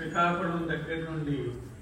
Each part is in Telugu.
శ్రీకాకుళం దగ్గర నుండి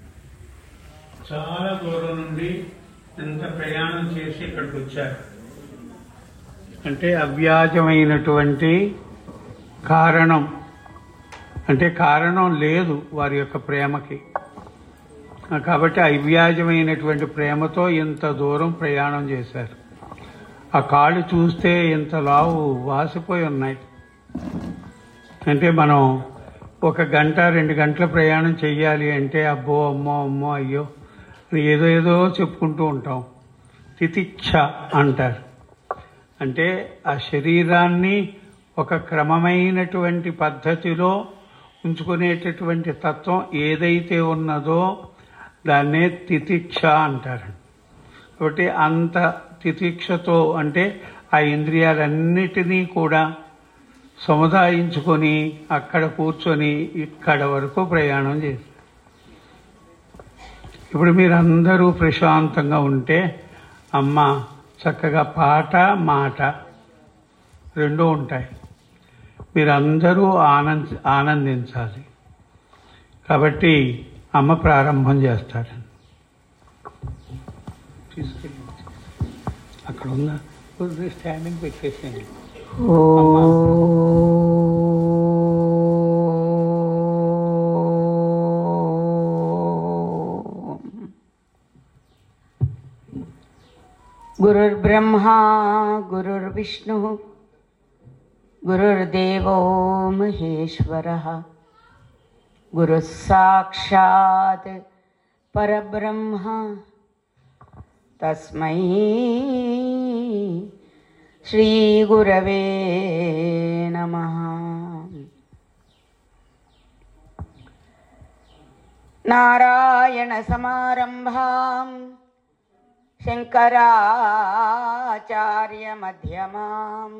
చాలా దూరం నుండి ఎంత ప్రయాణం చేసి ఇక్కడికి వచ్చారు అంటే అవ్యాజమైనటువంటి కారణం అంటే కారణం లేదు వారి యొక్క ప్రేమకి ఆ, కాబట్టి అవ్యాజమైనటువంటి ప్రేమతో ఇంత దూరం ప్రయాణం చేశారు ఆ కాళ్ళు చూస్తే ఇంత లావు వాసిపోయి ఉన్నాయి అంటే మనం ఒక గంట రెండు గంటల ప్రయాణం చెయ్యాలి అంటే అబ్బో అమ్మో అమ్మో అయ్యో అని ఏదో ఏదో చెప్పుకుంటూ ఉంటాం తితిక్ష అంటారు అంటే ఆ శరీరాన్ని ఒక క్రమమైనటువంటి పద్ధతిలో ఉంచుకునేటటువంటి తత్వం ఏదైతే ఉన్నదో దాన్నే తితిక్ష అంటారు కాబట్టి అంత తితిక్షతో అంటే ఆ ఇంద్రియాలన్నిటినీ కూడా సముదాయించుకొని అక్కడ కూర్చొని ఇక్కడ వరకు ప్రయాణం చేశారు ఇప్పుడు మీరందరూ ప్రశాంతంగా ఉంటే అమ్మ చక్కగా పాట మాట రెండూ ఉంటాయి మీరందరూ ఆనంద ఆనందించాలి కాబట్టి అమ్మ ప్రారంభం చేస్తారు తీసుకెళ్ళి అక్కడ ఉందా స్టాండింగ్ పెట్టేసేయండి गुरुर्ब्रह्मा गुरुर्विष्णुः गुरुर्देवो महेश्वरः गुरुः साक्षात् परब्रह्म तस्मै श्रीगुरवे नमः नारायणसमारम्भाम् शङ्कराचार्यमध्यमाम्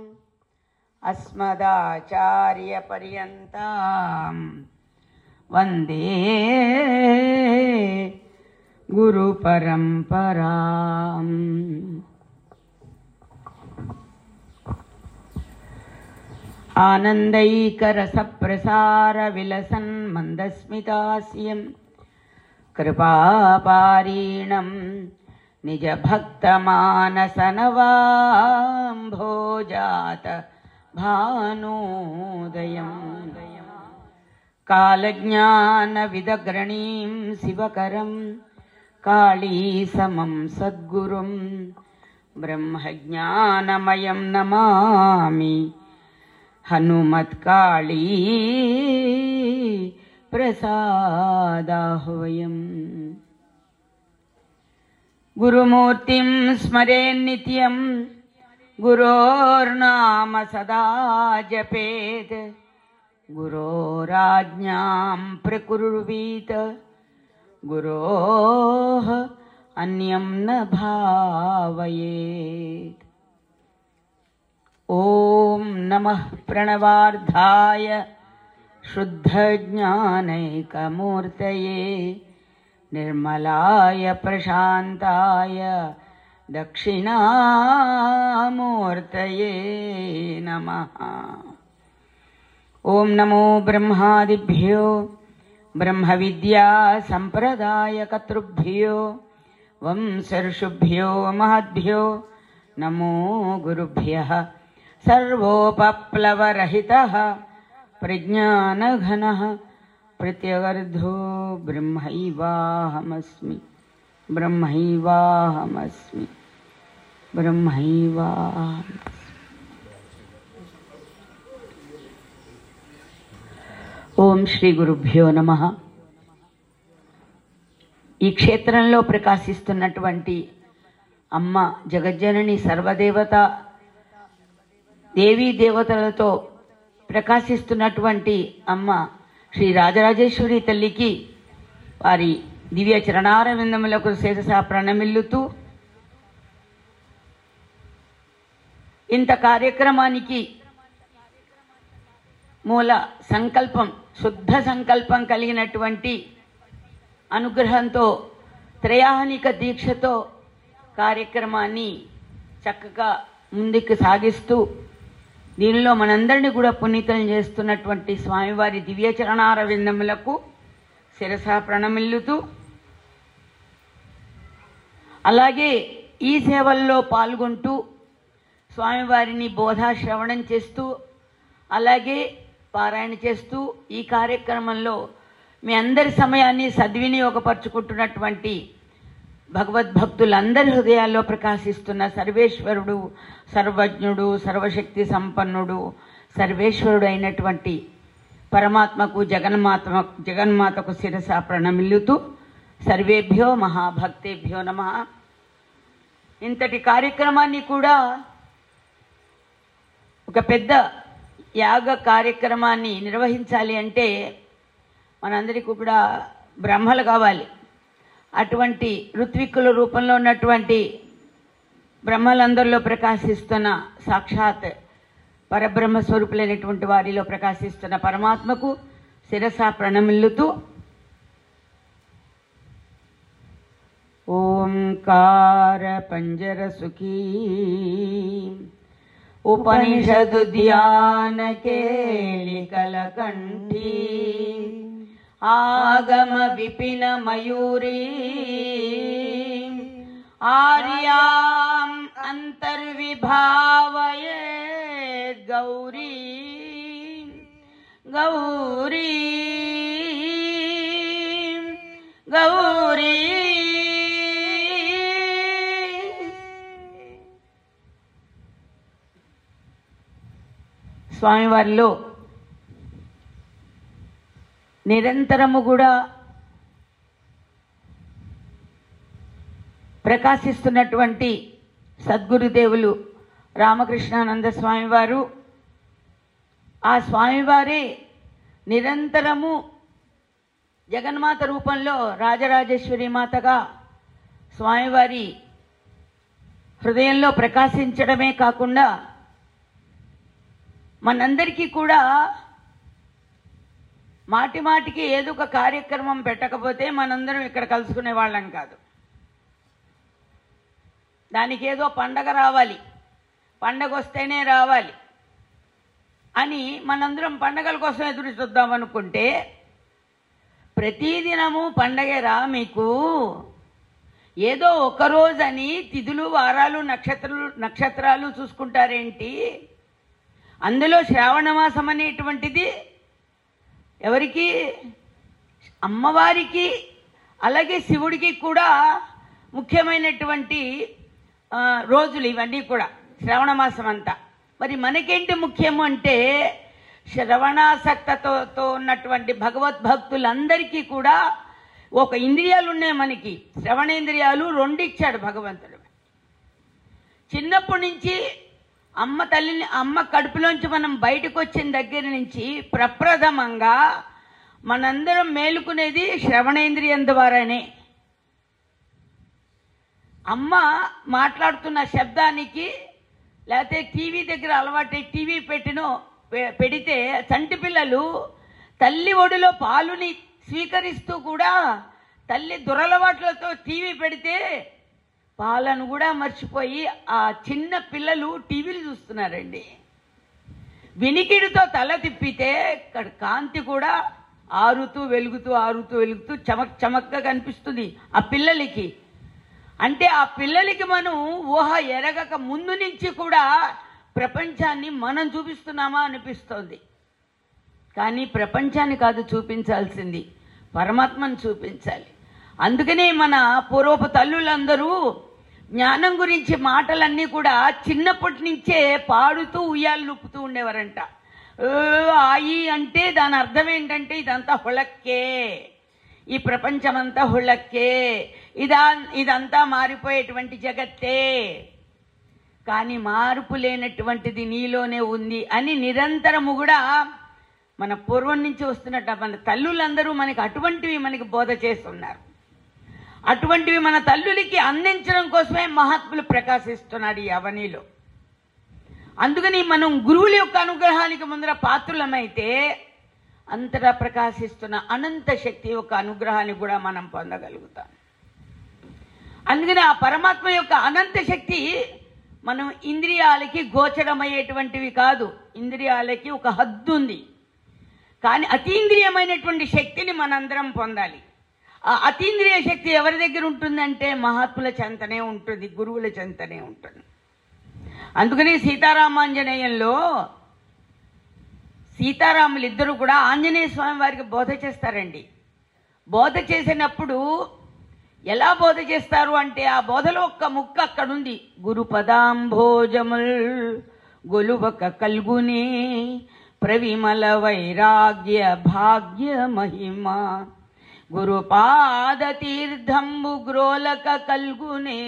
अस्मदाचार्यपर्यन्ताम् वन्दे गुरुपरम्पराम् आनन्दैकरसप्रसारविलसन् मन्दस्मितास्यम् कृपापारीणं निजभक्तमानसनवाम्भोजात भानोदयम् कालज्ञानविदग्रणीं शिवकरं काळीसमं सद्गुरुं ब्रह्मज्ञानमयं नमामि हनुमत्काळी प्रसादाह्वयम् गुरुमूर्तिं स्मरेन्नित्यं गुरोर्नाम सदा जपेत् गुरोराज्ञां प्रकुर्वीत गुरोः अन्यं न भावयेत् ॐ नमः प्रणवार्धाय शुद्धज्ञानैकमूर्तये निर्मलाय प्रशान्ताय दक्षिणामूर्तये नमः ॐ नमो ब्रह्मादिभ्यो ब्रह्मविद्यासम्प्रदायकर्तृभ्यो वंसर्षुभ्यो महद्भ्यो नमो गुरुभ्यः सर्वोपप्लवरहितः प्रज्ञानघनः प्रत्यगर्धो ब्रह्मैवाहमस्मि ब्रह्मैवाहमस्मि ब्रह्मैवाहमस्मि ఓం శ్రీ గురుభ్యో నమ ఈ క్షేత్రంలో ప్రకాశిస్తున్నటువంటి అమ్మ జగజ్జనని సర్వదేవత దేవీ దేవతలతో ప్రకాశిస్తున్నటువంటి అమ్మ శ్రీ రాజరాజేశ్వరి తల్లికి వారి దివ్య చరణార విందములకు శేషసా ప్రణమిల్లుతూ ఇంత కార్యక్రమానికి మూల సంకల్పం శుద్ధ సంకల్పం కలిగినటువంటి అనుగ్రహంతో త్రయాహనిక దీక్షతో కార్యక్రమాన్ని చక్కగా ముందుకు సాగిస్తూ దీనిలో మనందరినీ కూడా పునీతం చేస్తున్నటువంటి స్వామివారి దివ్య చరణార విందములకు శిరస ప్రణమిల్లుతూ అలాగే ఈ సేవల్లో పాల్గొంటూ స్వామివారిని బోధా శ్రవణం చేస్తూ అలాగే పారాయణ చేస్తూ ఈ కార్యక్రమంలో మీ అందరి సమయాన్ని సద్వినియోగపరుచుకుంటున్నటువంటి భగవద్భక్తులందరి హృదయాల్లో ప్రకాశిస్తున్న సర్వేశ్వరుడు సర్వజ్ఞుడు సర్వశక్తి సంపన్నుడు సర్వేశ్వరుడు అయినటువంటి పరమాత్మకు జగన్మాత జగన్మాతకు శిరస ప్రణమిల్లుతూ సర్వేభ్యో మహాభక్తేభ్యో నమ ఇంతటి కార్యక్రమాన్ని కూడా ఒక పెద్ద యాగ కార్యక్రమాన్ని నిర్వహించాలి అంటే మనందరికీ కూడా బ్రహ్మలు కావాలి అటువంటి ఋత్విక్కుల రూపంలో ఉన్నటువంటి బ్రహ్మలందరిలో ప్రకాశిస్తున్న సాక్షాత్ పరబ్రహ్మ స్వరూపులైనటువంటి వారిలో ప్రకాశిస్తున్న పరమాత్మకు శిరస ప్రణమిల్లుతూ ఓంకార పంజర సుఖీ ఉపనిషదు ధ్యాన కేళికల కంఠీ ఆగమ విపిన మయూరీ ఆర్యాం అంతర్విభావయే గౌరీ గౌరీ గౌరీ స్వామివారిలో నిరంతరము కూడా ప్రకాశిస్తున్నటువంటి సద్గురుదేవులు రామకృష్ణానంద స్వామివారు ఆ స్వామివారే నిరంతరము జగన్మాత రూపంలో రాజరాజేశ్వరి మాతగా స్వామివారి హృదయంలో ప్రకాశించడమే కాకుండా మనందరికీ కూడా మాటి మాటికి ఏదో ఒక కార్యక్రమం పెట్టకపోతే మనందరం ఇక్కడ కలుసుకునే వాళ్ళం కాదు దానికి ఏదో పండగ రావాలి పండగ వస్తేనే రావాలి అని మనందరం పండగల కోసం ఎదురు చూద్దాం అనుకుంటే ప్రతిదినము పండగరా మీకు ఏదో ఒక రోజని తిథులు వారాలు నక్షత్రాలు నక్షత్రాలు చూసుకుంటారేంటి అందులో శ్రావణ మాసం అనేటువంటిది ఎవరికి అమ్మవారికి అలాగే శివుడికి కూడా ముఖ్యమైనటువంటి ఆ, రోజులు ఇవన్నీ కూడా శ్రవణ మాసం అంతా మరి మనకేంటి ముఖ్యము అంటే శ్రవణాసక్తతో తో ఉన్నటువంటి భగవద్భక్తులందరికీ కూడా ఒక ఇంద్రియాలు ఉన్నాయి మనకి శ్రవణేంద్రియాలు రెండు ఇచ్చాడు భగవంతుడు చిన్నప్పటి నుంచి అమ్మ తల్లిని అమ్మ కడుపులోంచి మనం బయటకు వచ్చిన దగ్గర నుంచి ప్రప్రథమంగా మనందరం మేలుకునేది శ్రవణేంద్రియం ద్వారానే అమ్మ మాట్లాడుతున్న శబ్దానికి లేకపోతే టీవీ దగ్గర అలవాటు టీవీ పెట్టినో పె- పెడితే చంటి పిల్లలు తల్లి ఒడిలో పాలుని స్వీకరిస్తూ కూడా తల్లి దురలవాట్లతో టీవీ పెడితే పాలను కూడా మర్చిపోయి ఆ చిన్న పిల్లలు టీవీలు చూస్తున్నారండి వినికిడితో తల తిప్పితే ఇక్కడ కాంతి కూడా ఆరుతూ వెలుగుతూ ఆరుతూ వెలుగుతూ చమక్ చమక్గా కనిపిస్తుంది ఆ పిల్లలకి అంటే ఆ పిల్లలకి మనం ఊహ ఎరగక ముందు నుంచి కూడా ప్రపంచాన్ని మనం చూపిస్తున్నామా అనిపిస్తోంది కానీ ప్రపంచాన్ని కాదు చూపించాల్సింది పరమాత్మను చూపించాలి అందుకనే మన పూర్వపు తల్లులందరూ జ్ఞానం గురించి మాటలన్నీ కూడా చిన్నప్పటి నుంచే పాడుతూ ఉయ్యాలు నొప్పుతూ ఉండేవారంట ఏ, ఆయి అంటే దాని అర్థం ఏంటంటే ఇదంతా హుళక్కే ఈ ప్రపంచమంతా హుళక్కే ఇదా ఇదంతా మారిపోయేటువంటి జగత్తే కానీ మార్పు లేనటువంటిది నీలోనే ఉంది అని నిరంతరము కూడా మన పూర్వం నుంచి వస్తున్నట్టు మన తల్లులందరూ మనకి అటువంటివి మనకి బోధ చేస్తున్నారు అటువంటివి మన తల్లులకి అందించడం కోసమే మహాత్ములు ప్రకాశిస్తున్నాడు ఈ అవనిలో అందుకని మనం గురువుల యొక్క అనుగ్రహానికి ముందర పాత్రులమైతే అంతటా ప్రకాశిస్తున్న అనంత శక్తి యొక్క అనుగ్రహాన్ని కూడా మనం పొందగలుగుతాం అందుకని ఆ పరమాత్మ యొక్క అనంత శక్తి మనం ఇంద్రియాలకి గోచరమయ్యేటువంటివి కాదు ఇంద్రియాలకి ఒక హద్దు ఉంది కానీ అతీంద్రియమైనటువంటి శక్తిని మనందరం పొందాలి ఆ అతీంద్రియ శక్తి ఎవరి దగ్గర ఉంటుందంటే మహాత్ముల చెంతనే ఉంటుంది గురువుల చెంతనే ఉంటుంది అందుకని సీతారామాంజనేయంలో సీతారాములు ఇద్దరు కూడా ఆంజనేయ స్వామి వారికి బోధ చేస్తారండి బోధ చేసినప్పుడు ఎలా బోధ చేస్తారు అంటే ఆ బోధలో ఒక్క ముక్క అక్కడుంది గురు పదాంభోజముల్ గొలువక కల్గునే ప్రవిమల వైరాగ్య భాగ్య మహిమ గురు పాద తీర్థంబు గ్రోలక కల్గునే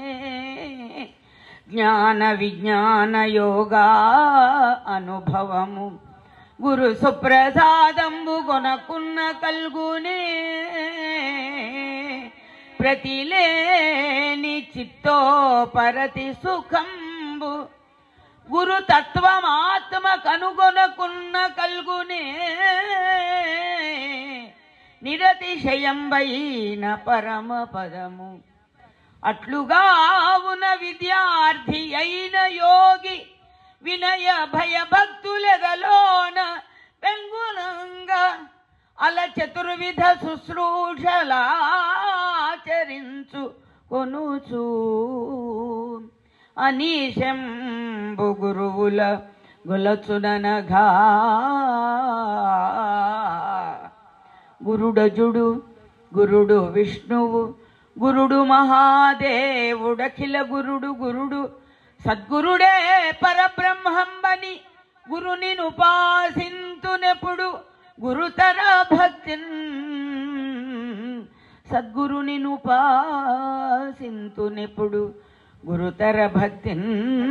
జ్ఞాన విజ్ఞాన యోగా అనుభవము గురు సుప్రసాదంబు కొనకున్న కల్గునే ప్రతిలేని చిత్తో పరతి సుఖంబు గురు తత్వమాత్మ కనుగొనకున్న కల్గునే నిరతిశయంబైన పరమ పదము అట్లుగా ఉన్న విద్యార్థి అయిన యోగి వినయ భయ భక్తులెదలోన పెంగునంగా అల చతుర్విధ శుశ్రూషలాచరించు కొనుచు అనీశంబు గురువుల గొలచుననగా గురుడజుడు గురుడు విష్ణువు గురుడు మహాదేవుడఖిల గురుడు గురుడు సద్గురుడే పరబ్రహ్మంబని గురుని ఉపాసింతునెప్పుడు గురుతర భక్తిన్ సద్గురుని ఉపాసింతునెప్పుడు గురుతర భక్తిన్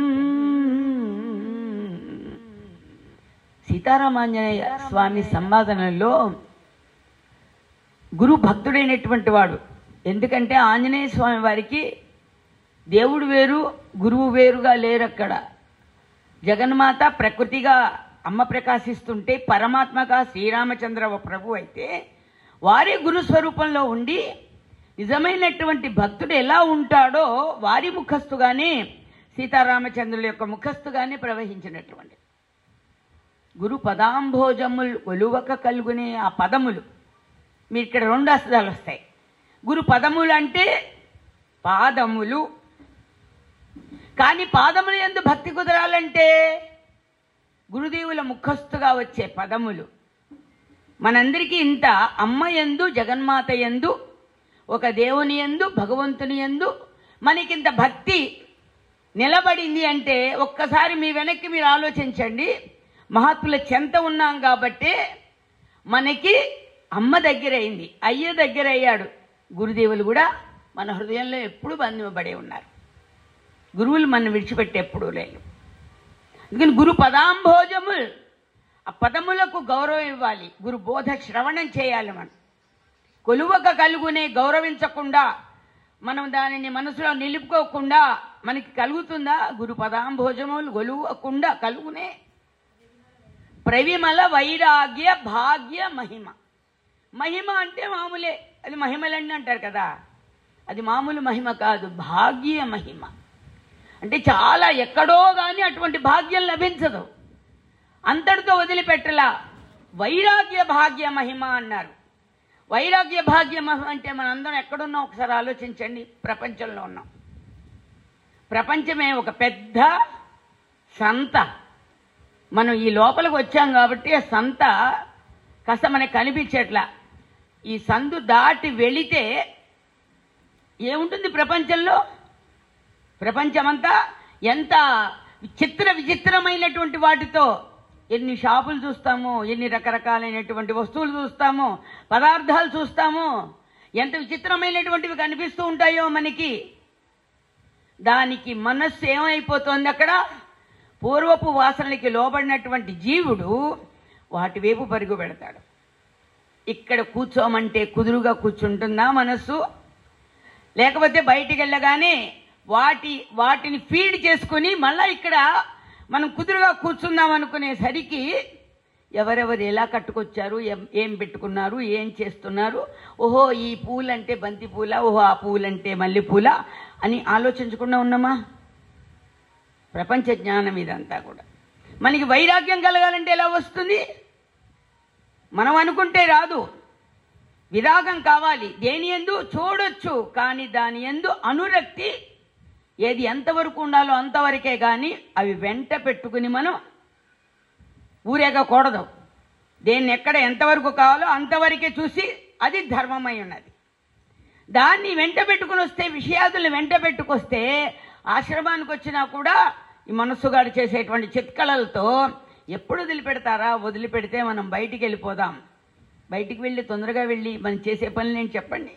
సీతారామాంజనేయ స్వామి సంవాదనలో గురు భక్తుడైనటువంటి వాడు ఎందుకంటే ఆంజనేయ స్వామి వారికి దేవుడు వేరు గురువు వేరుగా లేరు అక్కడ జగన్మాత ప్రకృతిగా అమ్మ ప్రకాశిస్తుంటే పరమాత్మగా శ్రీరామచంద్ర ప్రభు అయితే వారి గురు స్వరూపంలో ఉండి నిజమైనటువంటి భక్తుడు ఎలా ఉంటాడో వారి ముఖస్తుగానే సీతారామచంద్రుల యొక్క ముఖస్తుగానే ప్రవహించినటువంటి గురు పదాంభోజములు ఒలువక కలుగునే ఆ పదములు మీరు ఇక్కడ రెండు అర్థాలు వస్తాయి గురు పదములు అంటే పాదములు కానీ పాదములు ఎందు భక్తి కుదరాలంటే గురుదేవుల ముఖస్తుగా వచ్చే పదములు మనందరికీ ఇంత అమ్మ ఎందు జగన్మాత ఎందు ఒక దేవుని ఎందు భగవంతుని ఎందు మనకింత భక్తి నిలబడింది అంటే ఒక్కసారి మీ వెనక్కి మీరు ఆలోచించండి మహాత్ముల చెంత ఉన్నాం కాబట్టి మనకి అమ్మ దగ్గర అయింది అయ్య దగ్గర అయ్యాడు గురుదేవులు కూడా మన హృదయంలో ఎప్పుడు బంధింపబడే ఉన్నారు గురువులు మనం విడిచిపెట్టి ఎప్పుడూ లేదు అందుకని గురు పదాంభోజములు ఆ పదములకు గౌరవం ఇవ్వాలి గురు బోధ శ్రవణం చేయాలి మనం కొలువక కలుగునే గౌరవించకుండా మనం దానిని మనసులో నిలుపుకోకుండా మనకి కలుగుతుందా గురు పదాంభోజములు గొలువకుండా కలుగునే ప్రవిమల వైరాగ్య భాగ్య మహిమ మహిమ అంటే మామూలే అది మహిమలన్నీ అంటారు కదా అది మామూలు మహిమ కాదు భాగ్య మహిమ అంటే చాలా ఎక్కడో కానీ అటువంటి భాగ్యం లభించదు అంతటితో వదిలిపెట్టలా వైరాగ్య భాగ్య మహిమ అన్నారు వైరాగ్య భాగ్య మహిమ అంటే మనందరం ఎక్కడున్నాం ఒకసారి ఆలోచించండి ప్రపంచంలో ఉన్నాం ప్రపంచమే ఒక పెద్ద సంత మనం ఈ లోపలికి వచ్చాం కాబట్టి ఆ సంత కాస్త మనకు కనిపించట్లా ఈ సందు దాటి వెళితే ఏముంటుంది ప్రపంచంలో ప్రపంచమంతా ఎంత చిత్ర విచిత్రమైనటువంటి వాటితో ఎన్ని షాపులు చూస్తామో ఎన్ని రకరకాలైనటువంటి వస్తువులు చూస్తామో పదార్థాలు చూస్తామో ఎంత విచిత్రమైనటువంటివి కనిపిస్తూ ఉంటాయో మనకి దానికి మనస్సు ఏమైపోతుంది అక్కడ పూర్వపు వాసనలకి లోబడినటువంటి జీవుడు వాటి వైపు పరుగు పెడతాడు ఇక్కడ కూర్చోమంటే కుదురుగా కూర్చుంటుందా మనస్సు లేకపోతే బయటికి వెళ్ళగానే వాటి వాటిని ఫీడ్ చేసుకుని మళ్ళీ ఇక్కడ మనం కుదురుగా కూర్చుందాం అనుకునేసరికి ఎవరెవరు ఎలా కట్టుకొచ్చారు ఏం- ఏం పెట్టుకున్నారు ఏం చేస్తున్నారు ఓహో ఈ పూలంటే బంతి పూల ఓహో ఆ పూలంటే మల్లె పూల అని ఆలోచించకుండా ఉన్నామా ప్రపంచ జ్ఞానం ఇదంతా కూడా మనకి వైరాగ్యం కలగాలంటే ఎలా వస్తుంది మనం అనుకుంటే రాదు విరాగం కావాలి దేని ఎందు చూడొచ్చు కానీ దాని ఎందు అనురక్తి ఏది ఎంతవరకు ఉండాలో అంతవరకే కానీ అవి వెంట పెట్టుకుని మనం ఊరేగకూడదు దేన్ని ఎక్కడ ఎంతవరకు కావాలో అంతవరకే చూసి అది ధర్మమై ఉన్నది దాన్ని వెంట పెట్టుకుని వస్తే విషయాదులు వెంట పెట్టుకొస్తే ఆశ్రమానికి వచ్చినా కూడా ఈ మనస్సుగాడు చేసేటువంటి చిత్కళలతో ఎప్పుడు వదిలిపెడతారా వదిలిపెడితే మనం బయటికి వెళ్ళిపోదాం బయటికి వెళ్ళి తొందరగా వెళ్ళి మనం చేసే పనులు ఏంటి చెప్పండి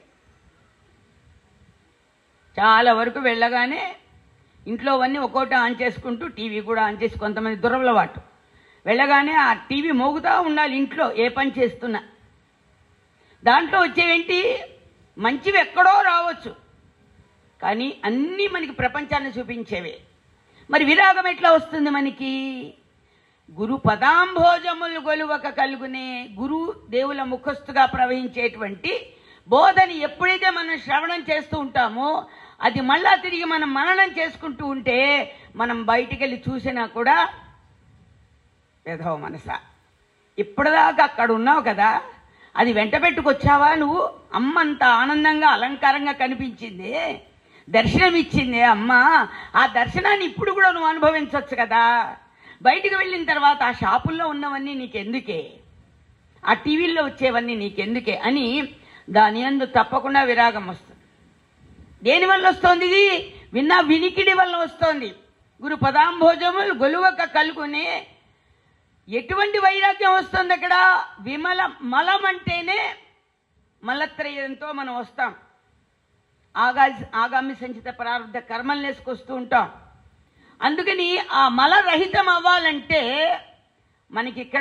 చాలా వరకు వెళ్ళగానే ఇంట్లో అన్నీ ఒక్కోటి ఆన్ చేసుకుంటూ టీవీ కూడా ఆన్ చేసి కొంతమంది దురలవాటు వెళ్ళగానే ఆ టీవీ మోగుతూ ఉండాలి ఇంట్లో ఏ పని చేస్తున్నా దాంట్లో వచ్చేవేంటి మంచివి ఎక్కడో రావచ్చు కానీ అన్నీ మనకి ప్రపంచాన్ని చూపించేవే మరి విరాగం ఎట్లా వస్తుంది మనకి గురు పదాంభోజములు గొలువక కలుగునే గురు దేవుల ముఖస్తుగా ప్రవహించేటువంటి బోధని ఎప్పుడైతే మనం శ్రవణం చేస్తూ ఉంటామో అది మళ్ళా తిరిగి మనం మననం చేసుకుంటూ ఉంటే మనం బయటికి వెళ్ళి చూసినా కూడా వేధవ మనస ఇప్పటిదాకా అక్కడ ఉన్నావు కదా అది వెంట పెట్టుకొచ్చావా నువ్వు అమ్మ అంత ఆనందంగా అలంకారంగా కనిపించింది దర్శనం ఇచ్చింది అమ్మ ఆ దర్శనాన్ని ఇప్పుడు కూడా నువ్వు అనుభవించవచ్చు కదా బయటికి వెళ్ళిన తర్వాత ఆ షాపుల్లో ఉన్నవన్నీ నీకెందుకే ఆ టీవీల్లో వచ్చేవన్నీ నీకెందుకే అని దాని అందు తప్పకుండా విరాగం వస్తుంది దేని వల్ల వస్తోంది ఇది విన్న వినికిడి వల్ల వస్తోంది గురు పదాంభోజములు గొలువక కలుగునే ఎటువంటి వైరాగ్యం వస్తుంది అక్కడ విమల మలం అంటేనే మలత్రయంతో మనం వస్తాం ఆగా ఆగామి సంచిత ప్రారంభ కర్మలు వేసుకొస్తూ ఉంటాం అందుకని ఆ మలరహితం అవ్వాలంటే మనకి ఇక్కడ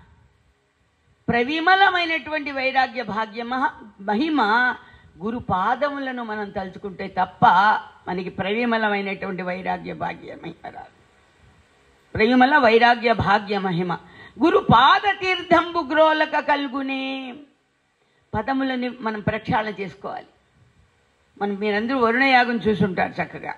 ప్రవిమలమైనటువంటి వైరాగ్య భాగ్య మహ- మహిమ గురు పాదములను మనం తలుచుకుంటే తప్ప మనకి ప్రవిమలమైనటువంటి వైరాగ్య భాగ్య మహిమ రాదు ప్రేమల వైరాగ్య భాగ్య మహిమ గురు పాద తీర్థంబు గ్రోలక కలుగునే పదములని మనం ప్రక్షాళన చేసుకోవాలి మనం మీరందరూ వరుణయాగం చూసుంటారు చక్కగా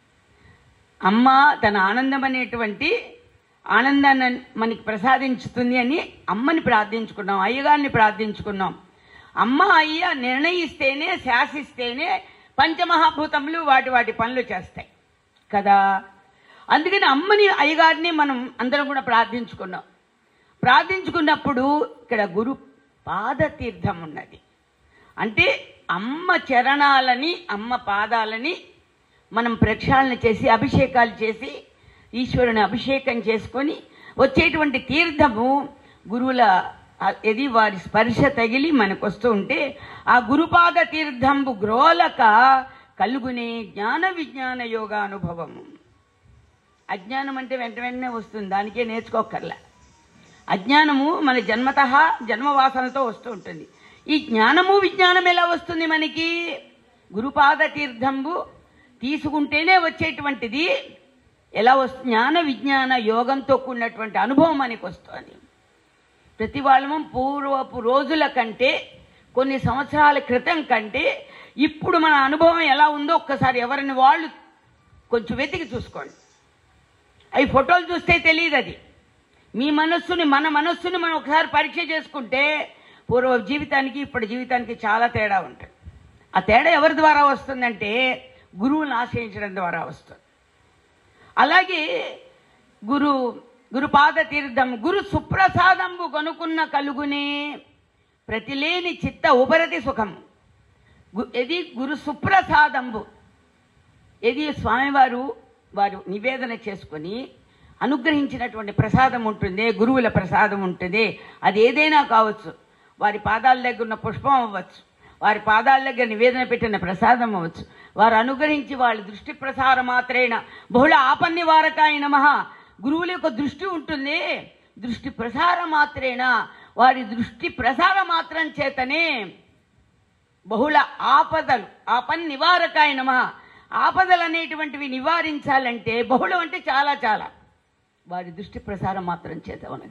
అమ్మ తన ఆనందం అనేటువంటి ఆనందాన్ని మనకి ప్రసాదించుతుంది అని అమ్మని ప్రార్థించుకున్నాం అయ్యగారిని ప్రార్థించుకున్నాం అమ్మ అయ్య నిర్ణయిస్తేనే శాసిస్తేనే పంచమహాభూతములు వాటి వాటి పనులు చేస్తాయి కదా అందుకని అమ్మని అయ్యగారిని మనం అందరం కూడా ప్రార్థించుకున్నాం ప్రార్థించుకున్నప్పుడు ఇక్కడ గురు పాదతీర్థం ఉన్నది అంటే అమ్మ చరణాలని అమ్మ పాదాలని మనం ప్రక్షాళన చేసి అభిషేకాలు చేసి ఈశ్వరుని అభిషేకం చేసుకొని వచ్చేటువంటి తీర్థము గురువుల ఆ- ఇది వారి స్పర్శ తగిలి మనకు వస్తూ ఉంటే ఆ గురుపాద తీర్థంబు గ్రోలక కలుగునే జ్ఞాన విజ్ఞాన యోగా అనుభవము అజ్ఞానం అంటే వెంట వెంటనే వస్తుంది దానికే నేర్చుకోకర్లే అజ్ఞానము మన జన్మత జన్మవాసనతో వస్తూ ఉంటుంది ఈ జ్ఞానము విజ్ఞానం ఎలా వస్తుంది మనకి గురుపాద తీర్థంబు తీసుకుంటేనే వచ్చేటువంటిది ఎలా వస్తుంది జ్ఞాన విజ్ఞాన యోగంతో కూడినటువంటి అనుభవం మనకి వస్తుంది ప్రతి వాళ్ళము పూర్వపు రోజుల కంటే కొన్ని సంవత్సరాల క్రితం కంటే ఇప్పుడు మన అనుభవం ఎలా ఉందో ఒక్కసారి ఎవరిని వాళ్ళు కొంచెం వెతికి చూసుకోండి అవి ఫోటోలు చూస్తే తెలియదు అది మీ మనస్సుని మన మనస్సుని మనం ఒకసారి పరీక్ష చేసుకుంటే పూర్వ జీవితానికి ఇప్పటి జీవితానికి చాలా తేడా ఉంటుంది ఆ తేడా ఎవరి ద్వారా వస్తుందంటే గురువుని ఆశ్రయించడం ద్వారా వస్తుంది అలాగే గురు గురుపాద తీర్థం గురు సుప్రసాదంబు కొనుక్కున్న కలుగునే ప్రతిలేని చిత్త ఉపరతి సుఖం గు- ఇది గురు సుప్రసాదంబు ఇది స్వామివారు వారు నివేదన చేసుకొని అనుగ్రహించినటువంటి ప్రసాదం ఉంటుంది గురువుల ప్రసాదం ఉంటుంది అది ఏదైనా కావచ్చు వారి పాదాల దగ్గర ఉన్న పుష్పం అవ్వచ్చు వారి పాదాల దగ్గర నివేదన పెట్టిన ప్రసాదం అవ్వచ్చు వారు అనుగ్రహించి వాళ్ళ దృష్టి ప్రసార మాత్రేణ బహుళ ఆపన్నివారకాయ నమ గురువుల యొక్క దృష్టి ఉంటుంది దృష్టి ప్రసార మాత్రేణ వారి దృష్టి ప్రసార మాత్రం చేతనే బహుళ ఆపదలు ఆపన్ నివారకాయ నమ ఆపదలు అనేటువంటివి నివారించాలంటే బహుళం అంటే చాలా చాలా వారి దృష్టి ప్రసారం మాత్రం చేత ఉన్నది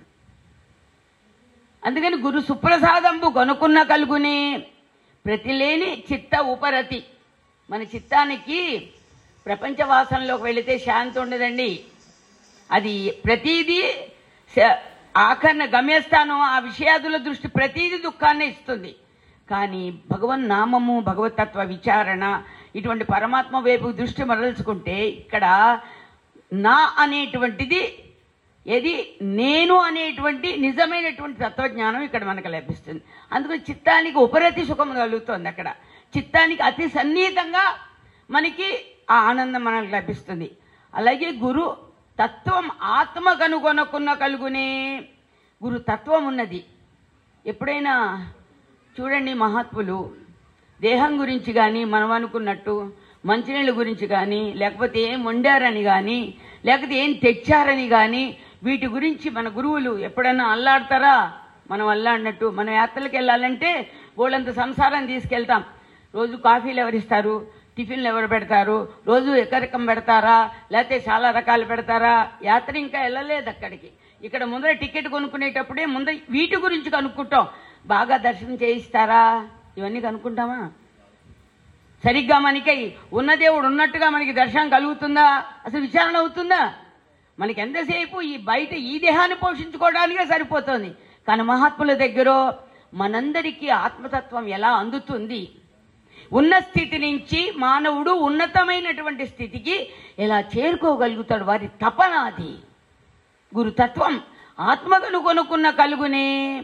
అందుకని గురు సుప్రసాదంబు కొనుక్కున్న కలుగునే ప్రతిలేని చిత్త ఉపరతి మన చిత్తానికి ప్రపంచ వాసనలోకి వెళితే శాంతి ఉండదండి అది ప్రతిదీ శ- ఆఖరణ గమ్యస్థానం ఆ విషయాదుల దృష్టి ప్రతీది దుఃఖాన్ని ఇస్తుంది కానీ భగవన్ నామము భగవతత్వ విచారణ ఇటువంటి పరమాత్మ వైపు దృష్టి మరల్చుకుంటే ఇక్కడ నా అనేటువంటిది ఏది నేను అనేటువంటి నిజమైనటువంటి తత్వజ్ఞానం ఇక్కడ మనకు లభిస్తుంది అందుకని చిత్తానికి ఉపరతి సుఖం కలుగుతుంది అక్కడ చిత్తానికి అతి సన్నిహితంగా మనకి ఆ ఆనందం మనకు లభిస్తుంది అలాగే గురు తత్వం ఆత్మ కనుగొనకున్న కలుగునే గురు తత్వం ఉన్నది ఎప్పుడైనా చూడండి మహాత్ములు దేహం గురించి కానీ మనం అనుకున్నట్టు మంచినీళ్ళ గురించి కానీ లేకపోతే ఏం వండారని కానీ లేకపోతే ఏం తెచ్చారని కానీ వీటి గురించి మన గురువులు ఎప్పుడైనా అల్లాడతారా మనం అల్లాడినట్టు మనం యాత్రలకు వెళ్ళాలంటే వాళ్ళంత సంసారం తీసుకెళ్తాం రోజు కాఫీలు ఎవరిస్తారు టిఫిన్లు ఎవరు పెడతారు రోజు ఎకరకం పెడతారా లేకపోతే చాలా రకాలు పెడతారా యాత్ర ఇంకా వెళ్ళలేదు అక్కడికి ఇక్కడ ముందర టికెట్ కొనుక్కునేటప్పుడే ముందర వీటి గురించి కనుక్కుంటాం బాగా దర్శనం చేయిస్తారా ఇవన్నీ కనుక్కుంటామా సరిగ్గా మనకి ఉన్న దేవుడు ఉన్నట్టుగా మనకి దర్శనం కలుగుతుందా అసలు విచారణ అవుతుందా మనకి ఎంతసేపు ఈ బయట ఈ దేహాన్ని పోషించుకోవడానికే సరిపోతుంది కానీ మహాత్ముల దగ్గర మనందరికీ ఆత్మతత్వం ఎలా అందుతుంది ఉన్న స్థితి నుంచి మానవుడు ఉన్నతమైనటువంటి స్థితికి ఎలా చేరుకోగలుగుతాడు వారి తపన అది గురుతత్వం ఆత్మకను కొనుక్కున్న కలుగునే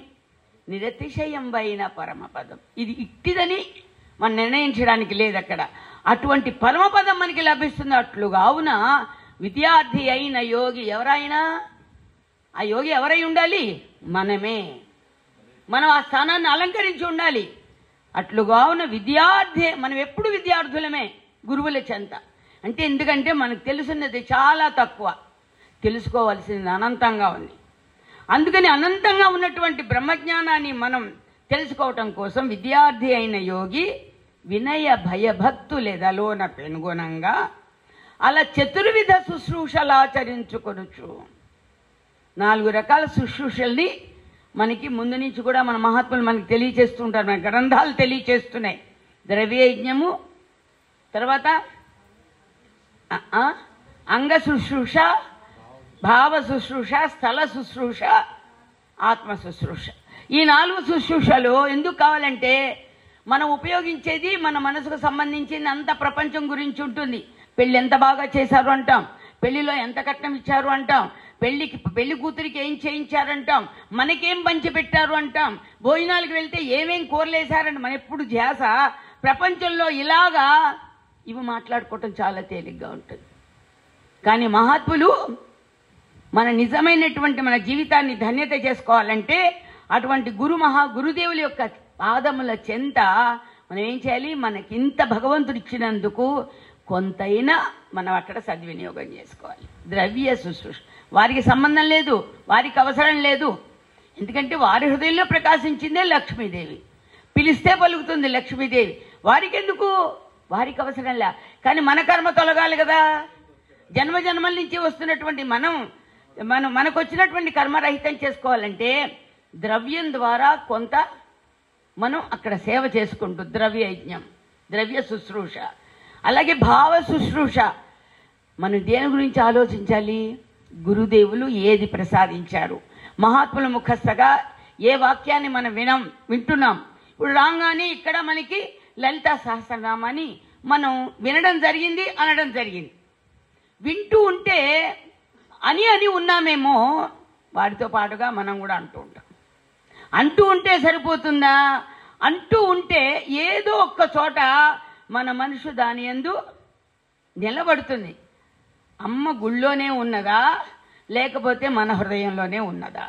నిరతిశయంబైన పరమపదం ఇది ఇట్టిదని మనం నిర్ణయించడానికి లేదు అక్కడ అటువంటి పరమపదం మనకి లభిస్తుంది అట్లు కావున విద్యార్థి అయిన యోగి ఎవరైనా ఆ యోగి ఎవరై ఉండాలి మనమే మనం ఆ స్థానాన్ని అలంకరించి ఉండాలి అట్లుగావున విద్యార్థి మనం ఎప్పుడు విద్యార్థులమే గురువుల చెంత అంటే ఎందుకంటే మనకు తెలుసున్నది చాలా తక్కువ తెలుసుకోవాల్సింది అనంతంగా ఉంది అందుకని అనంతంగా ఉన్నటువంటి బ్రహ్మజ్ఞానాన్ని మనం తెలుసుకోవటం కోసం విద్యార్థి అయిన యోగి వినయ భయభక్తులెదలోన పెనుగుణంగా అలా చతుర్విధ శుశ్రూషలు ఆచరించుకొనొచ్చు నాలుగు రకాల శుశ్రూషల్ని మనకి ముందు నుంచి కూడా మన మహాత్ములు మనకి తెలియచేస్తుంటారు మన గ్రంథాలు తెలియచేస్తున్నాయి ద్రవ్యయజ్ఞము తర్వాత ఆ, ఆ, అంగ శుశ్రూష భావ శుశ్రూష స్థల శుశ్రూష ఆత్మ శుశ్రూష ఈ నాలుగు శుశ్రూషలు ఎందుకు కావాలంటే మనం ఉపయోగించేది మన మనసుకు సంబంధించింది అంత ప్రపంచం గురించి ఉంటుంది పెళ్ళి ఎంత బాగా చేశారు అంటాం పెళ్లిలో ఎంత కట్నం ఇచ్చారు అంటాం పెళ్లికి పెళ్లి కూతురికి ఏం చేయించారంటాం మనకేం పంచి పెట్టారు అంటాం భోజనాలకు వెళ్తే ఏమేం కూరలేశారంట మన ఎప్పుడు ధ్యాస ప్రపంచంలో ఇలాగా ఇవి మాట్లాడుకోవటం చాలా తేలిగ్గా ఉంటుంది కానీ మహాత్ములు మన నిజమైనటువంటి మన జీవితాన్ని ధన్యత చేసుకోవాలంటే అటువంటి గురు మహా గురుదేవుల యొక్క పాదముల చెంత మనం ఏం చేయాలి మనకింత భగవంతుడు ఇచ్చినందుకు కొంతైనా మనం అక్కడ సద్వినియోగం చేసుకోవాలి ద్రవ్య శుశ్రూష వారికి సంబంధం లేదు వారికి అవసరం లేదు ఎందుకంటే వారి హృదయంలో ప్రకాశించిందే లక్ష్మీదేవి పిలిస్తే పలుకుతుంది లక్ష్మీదేవి వారికి ఎందుకు వారికి అవసరం లే కానీ మన కర్మ తొలగాలి కదా జన్మ జన్మల నుంచి వస్తున్నటువంటి మనం మనం మనకు వచ్చినటువంటి కర్మరహితం చేసుకోవాలంటే ద్రవ్యం ద్వారా కొంత మనం అక్కడ సేవ చేసుకుంటూ ద్రవ్య యజ్ఞం ద్రవ్య శుశ్రూష అలాగే భావ శుశ్రూష మనం దేని గురించి ఆలోచించాలి గురుదేవులు ఏది ప్రసాదించారు మహాత్ముల ముఖస్థగా ఏ వాక్యాన్ని మనం వినం వింటున్నాం ఇప్పుడు రాగానే ఇక్కడ మనకి లలిత సహస్రనామాన్ని మనం వినడం జరిగింది అనడం జరిగింది వింటూ ఉంటే అని అని ఉన్నామేమో వాటితో పాటుగా మనం కూడా అంటూ ఉంటాం అంటూ ఉంటే సరిపోతుందా అంటూ ఉంటే ఏదో ఒక్క చోట మన మనసు దాని ఎందు నిలబడుతుంది అమ్మ గుళ్ళోనే ఉన్నదా లేకపోతే మన హృదయంలోనే ఉన్నదా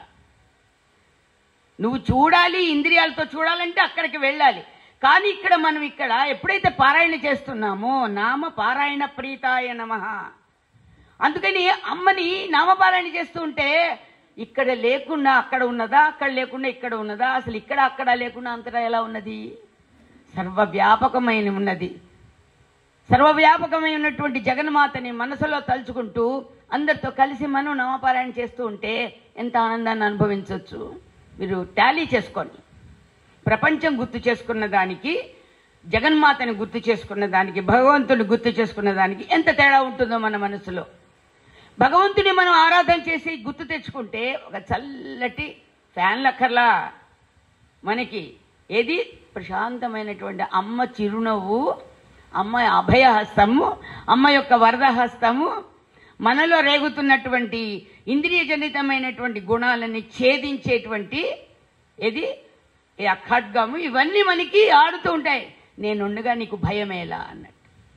నువ్వు చూడాలి ఇంద్రియాలతో చూడాలంటే అక్కడికి వెళ్ళాలి కానీ ఇక్కడ మనం ఇక్కడ ఎప్పుడైతే పారాయణ చేస్తున్నామో నామ పారాయణ ప్రీతాయ నమః అందుకని అమ్మని నామపారాయణ చేస్తూ ఉంటే ఇక్కడ లేకుండా అక్కడ ఉన్నదా అక్కడ లేకుండా ఇక్కడ ఉన్నదా అసలు ఇక్కడ అక్కడ లేకుండా అంతటా ఎలా ఉన్నది సర్వవ్యాపకమైన ఉన్నది సర్వవ్యాపకమై ఉన్నటువంటి జగన్మాతని మనసులో తలుచుకుంటూ అందరితో కలిసి మనం నామపారాయణ చేస్తూ ఉంటే ఎంత ఆనందాన్ని అనుభవించవచ్చు మీరు టాలీ చేసుకోండి ప్రపంచం గుర్తు చేసుకున్న దానికి జగన్మాతని గుర్తు చేసుకున్న దానికి భగవంతుని గుర్తు చేసుకున్న దానికి ఎంత తేడా ఉంటుందో మన మనసులో భగవంతుని మనం ఆరాధన చేసి గుర్తు తెచ్చుకుంటే ఒక చల్లటి ఫ్యాన్ లక్కర్లా మనకి ఏది ప్రశాంతమైనటువంటి అమ్మ చిరునవ్వు అమ్మ అభయహస్తము అమ్మ యొక్క వరదహస్తము మనలో రేగుతున్నటువంటి ఇంద్రియజనితమైనటువంటి గుణాలని ఛేదించేటువంటి ఏది ఈ ఖడ్గము ఇవన్నీ మనకి ఆడుతూ ఉంటాయి నేనుండగా నీకు భయమేలా అన్నట్టు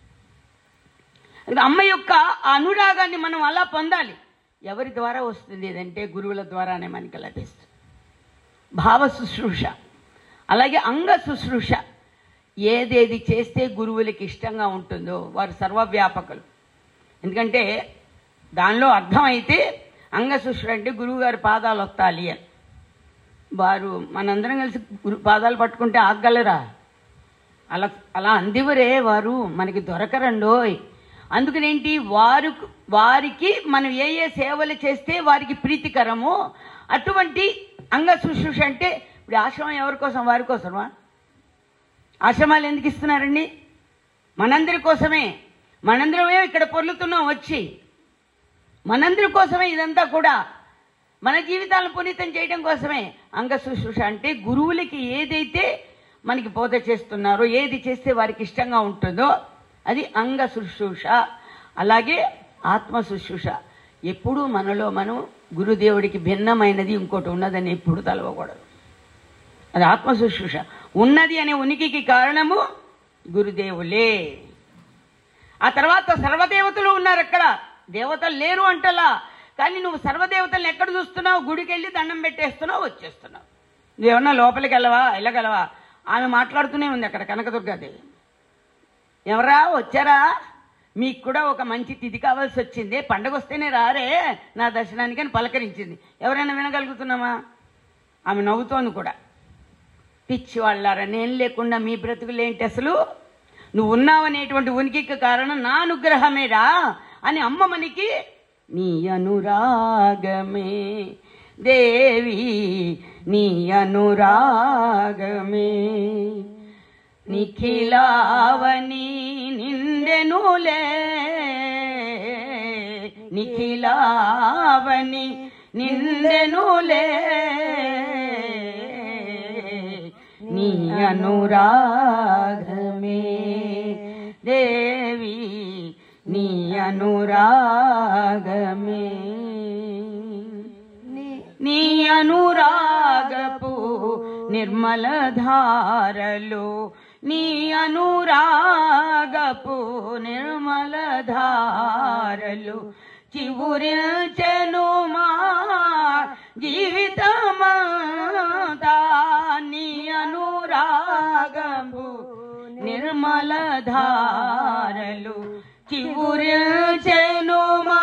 అది అమ్మ యొక్క ఆ అనురాగాన్ని మనం అలా పొందాలి ఎవరి ద్వారా వస్తుంది ఇదంటే గురువుల ద్వారానే మనకి లభిస్తుంది భావ శుశ్రూష అలాగే అంగ శుశ్రూష ఏదేది చేస్తే గురువులకి ఇష్టంగా ఉంటుందో వారు సర్వవ్యాపకులు ఎందుకంటే దానిలో అర్థమైతే అంగ శుశ్రూష అంటే గురువుగారి పాదాలు వత్తాలి అని వారు మనందరం కలిసి గురు పాదాలు పట్టుకుంటే ఆగలరా అలా అలా అందివరే వారు మనకి దొరకరండోయ్ అందుకనేంటి వారు వారికి మనం ఏ ఏ సేవలు చేస్తే వారికి ప్రీతికరమో అటువంటి అంగ శుశ్రూష అంటే ఇప్పుడు ఆశ్రమం ఎవరి కోసం వారి కోసమా ఆశ్రమాలు ఎందుకు ఇస్తున్నారండి మనందరి కోసమే మనందరమే ఇక్కడ పొర్లుతున్నాం వచ్చి మనందరి కోసమే ఇదంతా కూడా మన జీవితాలను పునీతం చేయడం కోసమే అంగ శుశ్రూష అంటే గురువులకి ఏదైతే మనకి బోధ చేస్తున్నారో ఏది చేస్తే వారికి ఇష్టంగా ఉంటుందో అది అంగ శుశ్రూష అలాగే ఆత్మ శుశ్రూష ఎప్పుడూ మనలో మనం గురుదేవుడికి భిన్నమైనది ఇంకోటి ఉన్నదని ఎప్పుడు తలవకూడదు అది ఆత్మ శుశ్రూష ఉన్నది అనే ఉనికికి కారణము గురుదేవులే ఆ తర్వాత సర్వదేవతలు ఉన్నారు అక్కడ దేవతలు లేరు అంటలా కానీ నువ్వు సర్వదేవతలను ఎక్కడ చూస్తున్నావు గుడికి వెళ్ళి దండం పెట్టేస్తున్నావు వచ్చేస్తున్నావు నువ్వేమన్నా లోపలికి వెళ్ళవా వెళ్ళగలవా ఆమె మాట్లాడుతూనే ఉంది అక్కడ కనకదుర్గాదేవి ఎవరా వచ్చారా మీకు కూడా ఒక మంచి తిథి కావాల్సి వచ్చింది పండగ వస్తేనే రారే నా దర్శనానికి అని పలకరించింది ఎవరైనా వినగలుగుతున్నామా ఆమె నవ్వుతోంది కూడా పిచ్చి వాళ్ళారా నేను లేకుండా మీ బ్రతుకులేంటి అసలు నువ్వు ఉన్నావనేటువంటి ఉనికికి కారణం నా అనుగ్రహమేరా అని అమ్మ మనకి నీ అనురాగమే దేవి నీ అనురాగమే నిఖిలావని నిండెనులే నిఖిలావని నిండెనులే నీ అనురాగమే దేవి నీ అనురాగమే నీ అనురాగపు నిర్మల ధారలు నీ అనురాగపు నిర్మల ధారలు చివురిచెను మా జీవితమంతా నీ అనురాగపు నిర్మల ధారలు చివురిచెను మా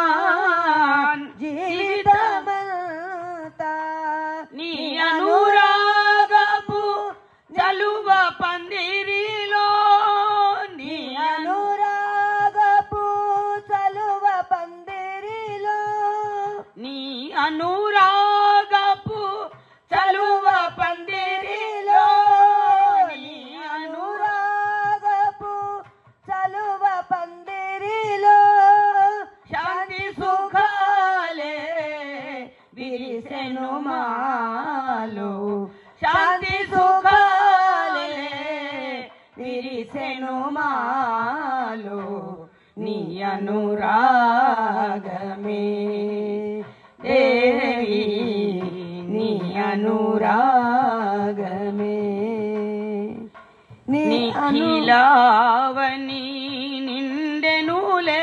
జీవితమంతా నీ అనురాగపు చలువ పందిరిలో నీ అను అనురాగపు చలువ పందిరిలో నీ అనురాగపు చలువ పందిరిలో నీ అనురా అనురాగపు చలువ పందిరిలో శాంతి సుఖాలే విరిసెను మాలో శాంతి సుఖాలే విరిసెను మాలో నీ అనురాగమే దేవి నీ అనురాగమే నీ అను నిఖిలావని నిండెనులే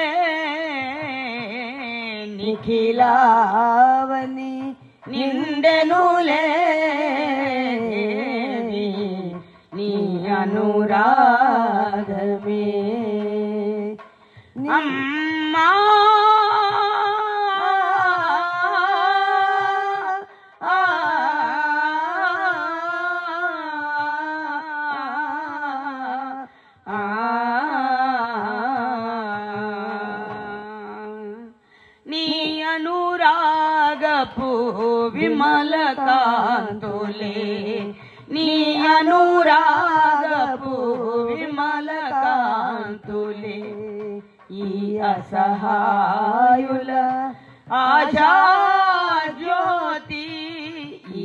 నిఖిలావని నిఖిలావని నిండెనులే నీ అనురాగమే నీ- అమ్మా నీ అనురాగపు విమల కాంతులే నీ అనురాగపు విమల కాంతులే ఈ అసహాయుల ఆశా జ్యోతి ఈ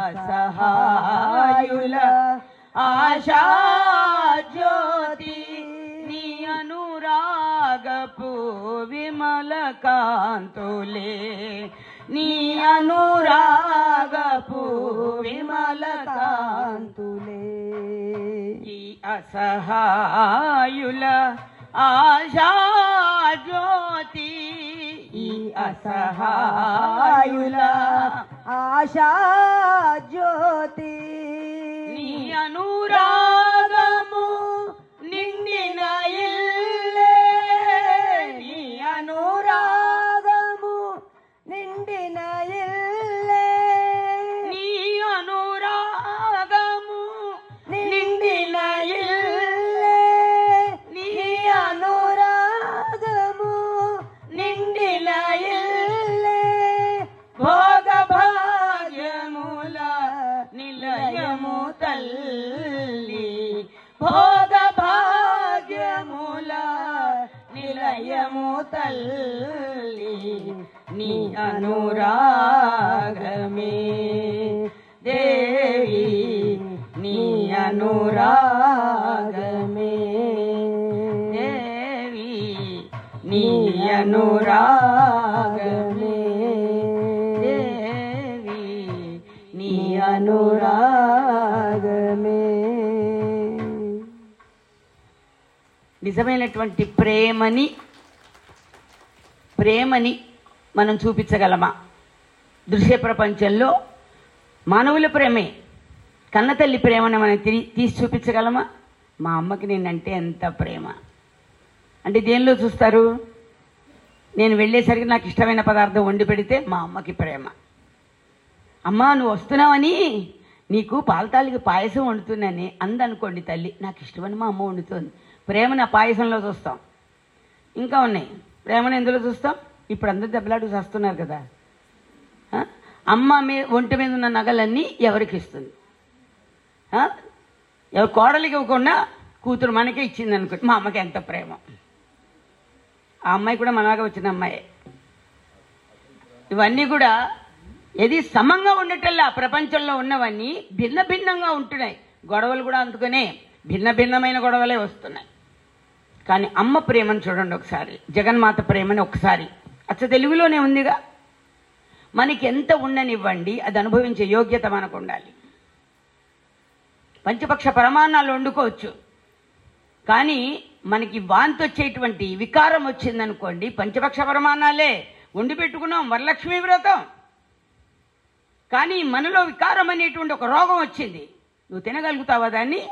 అసహాయుల ఆశా జ్యోతి నీ అనురాగపు విమల కాంతులే నీ అనురాగపు విమల కాంతులే ఈ అసహాయుల ఆశా జ్యోతి ఈ అసహాయుల ఆశా జ్యోతి నీ అనురాగము నిండిన ఇల్లే నీ అనురాగము రాగము నిండిన ఇల్లే నీ అనురాగము నిండిన ఇల్లే నీ అనురాగము నిండిన ఇల్లే భోగ భాగ్యముల నిలయము తల్లి భోగ భాగ్యముల నిలయము తల్లి నీ అనురాగమే దేవి నీ అనురాగమే దేవి నీ అనురాగమే దేవి నీ అనురాగమే నిజమైనటువంటి ప్రేమని ప్రేమని మనం చూపించగలమా దృశ్య ప్రపంచంలో మానవుల ప్రేమే కన్నతల్లి ప్రేమను మనం తిరి తీసి చూపించగలమా మా అమ్మకి నేనంటే ఎంత ప్రేమ అంటే దేనిలో చూస్తారు నేను వెళ్ళేసరికి నాకు ఇష్టమైన పదార్థం వండి పెడితే మా అమ్మకి ప్రేమ అమ్మా నువ్వు వస్తున్నావని నీకు పాలతాలికి పాయసం వండుతున్నాని అందనుకోండి తల్లి నాకు ఇష్టమని మా అమ్మ వండుతుంది ప్రేమను ఆ పాయసంలో చూస్తాం ఇంకా ఉన్నాయి ప్రేమను ఎందులో చూస్తాం ఇప్పుడు అందరు దెబ్బలాడు వస్తున్నారు కదా ఆ? అమ్మ మీ ఒంటి మీద ఉన్న నగలన్నీ ఎవరికి ఇస్తుంది ఆ? ఎవరు కోడలికి ఇవ్వకుండా కూతురు మనకే ఇచ్చింది అనుకో మా అమ్మకి ఎంత ప్రేమ ఆ అమ్మాయి కూడా మనలాగా వచ్చిన అమ్మాయే ఇవన్నీ కూడా ఏది సమంగా ఉండటల్లా ప్రపంచంలో ఉన్నవన్నీ భిన్న భిన్నంగా ఉంటున్నాయి గొడవలు కూడా అందుకనే భిన్న భిన్నమైన గొడవలే వస్తున్నాయి కానీ అమ్మ ప్రేమను చూడండి ఒకసారి జగన్మాత ప్రేమని ఒకసారి అచ్చ తెలుగులోనే ఉందిగా మనకి ఎంత ఉండనివ్వండి అది అనుభవించే యోగ్యత మనకు ఉండాలి పంచపక్ష పరమాన్నాలు వండుకోవచ్చు కానీ మనకి వాంతి వచ్చేటువంటి వికారం వచ్చిందనుకోండి పంచపక్ష పరమాన్నాలే వండి పెట్టుకున్నాం వరలక్ష్మి వ్రతం కానీ మనలో వికారం అనేటువంటి ఒక రోగం వచ్చింది నువ్వు తినగలుగుతావా దాన్ని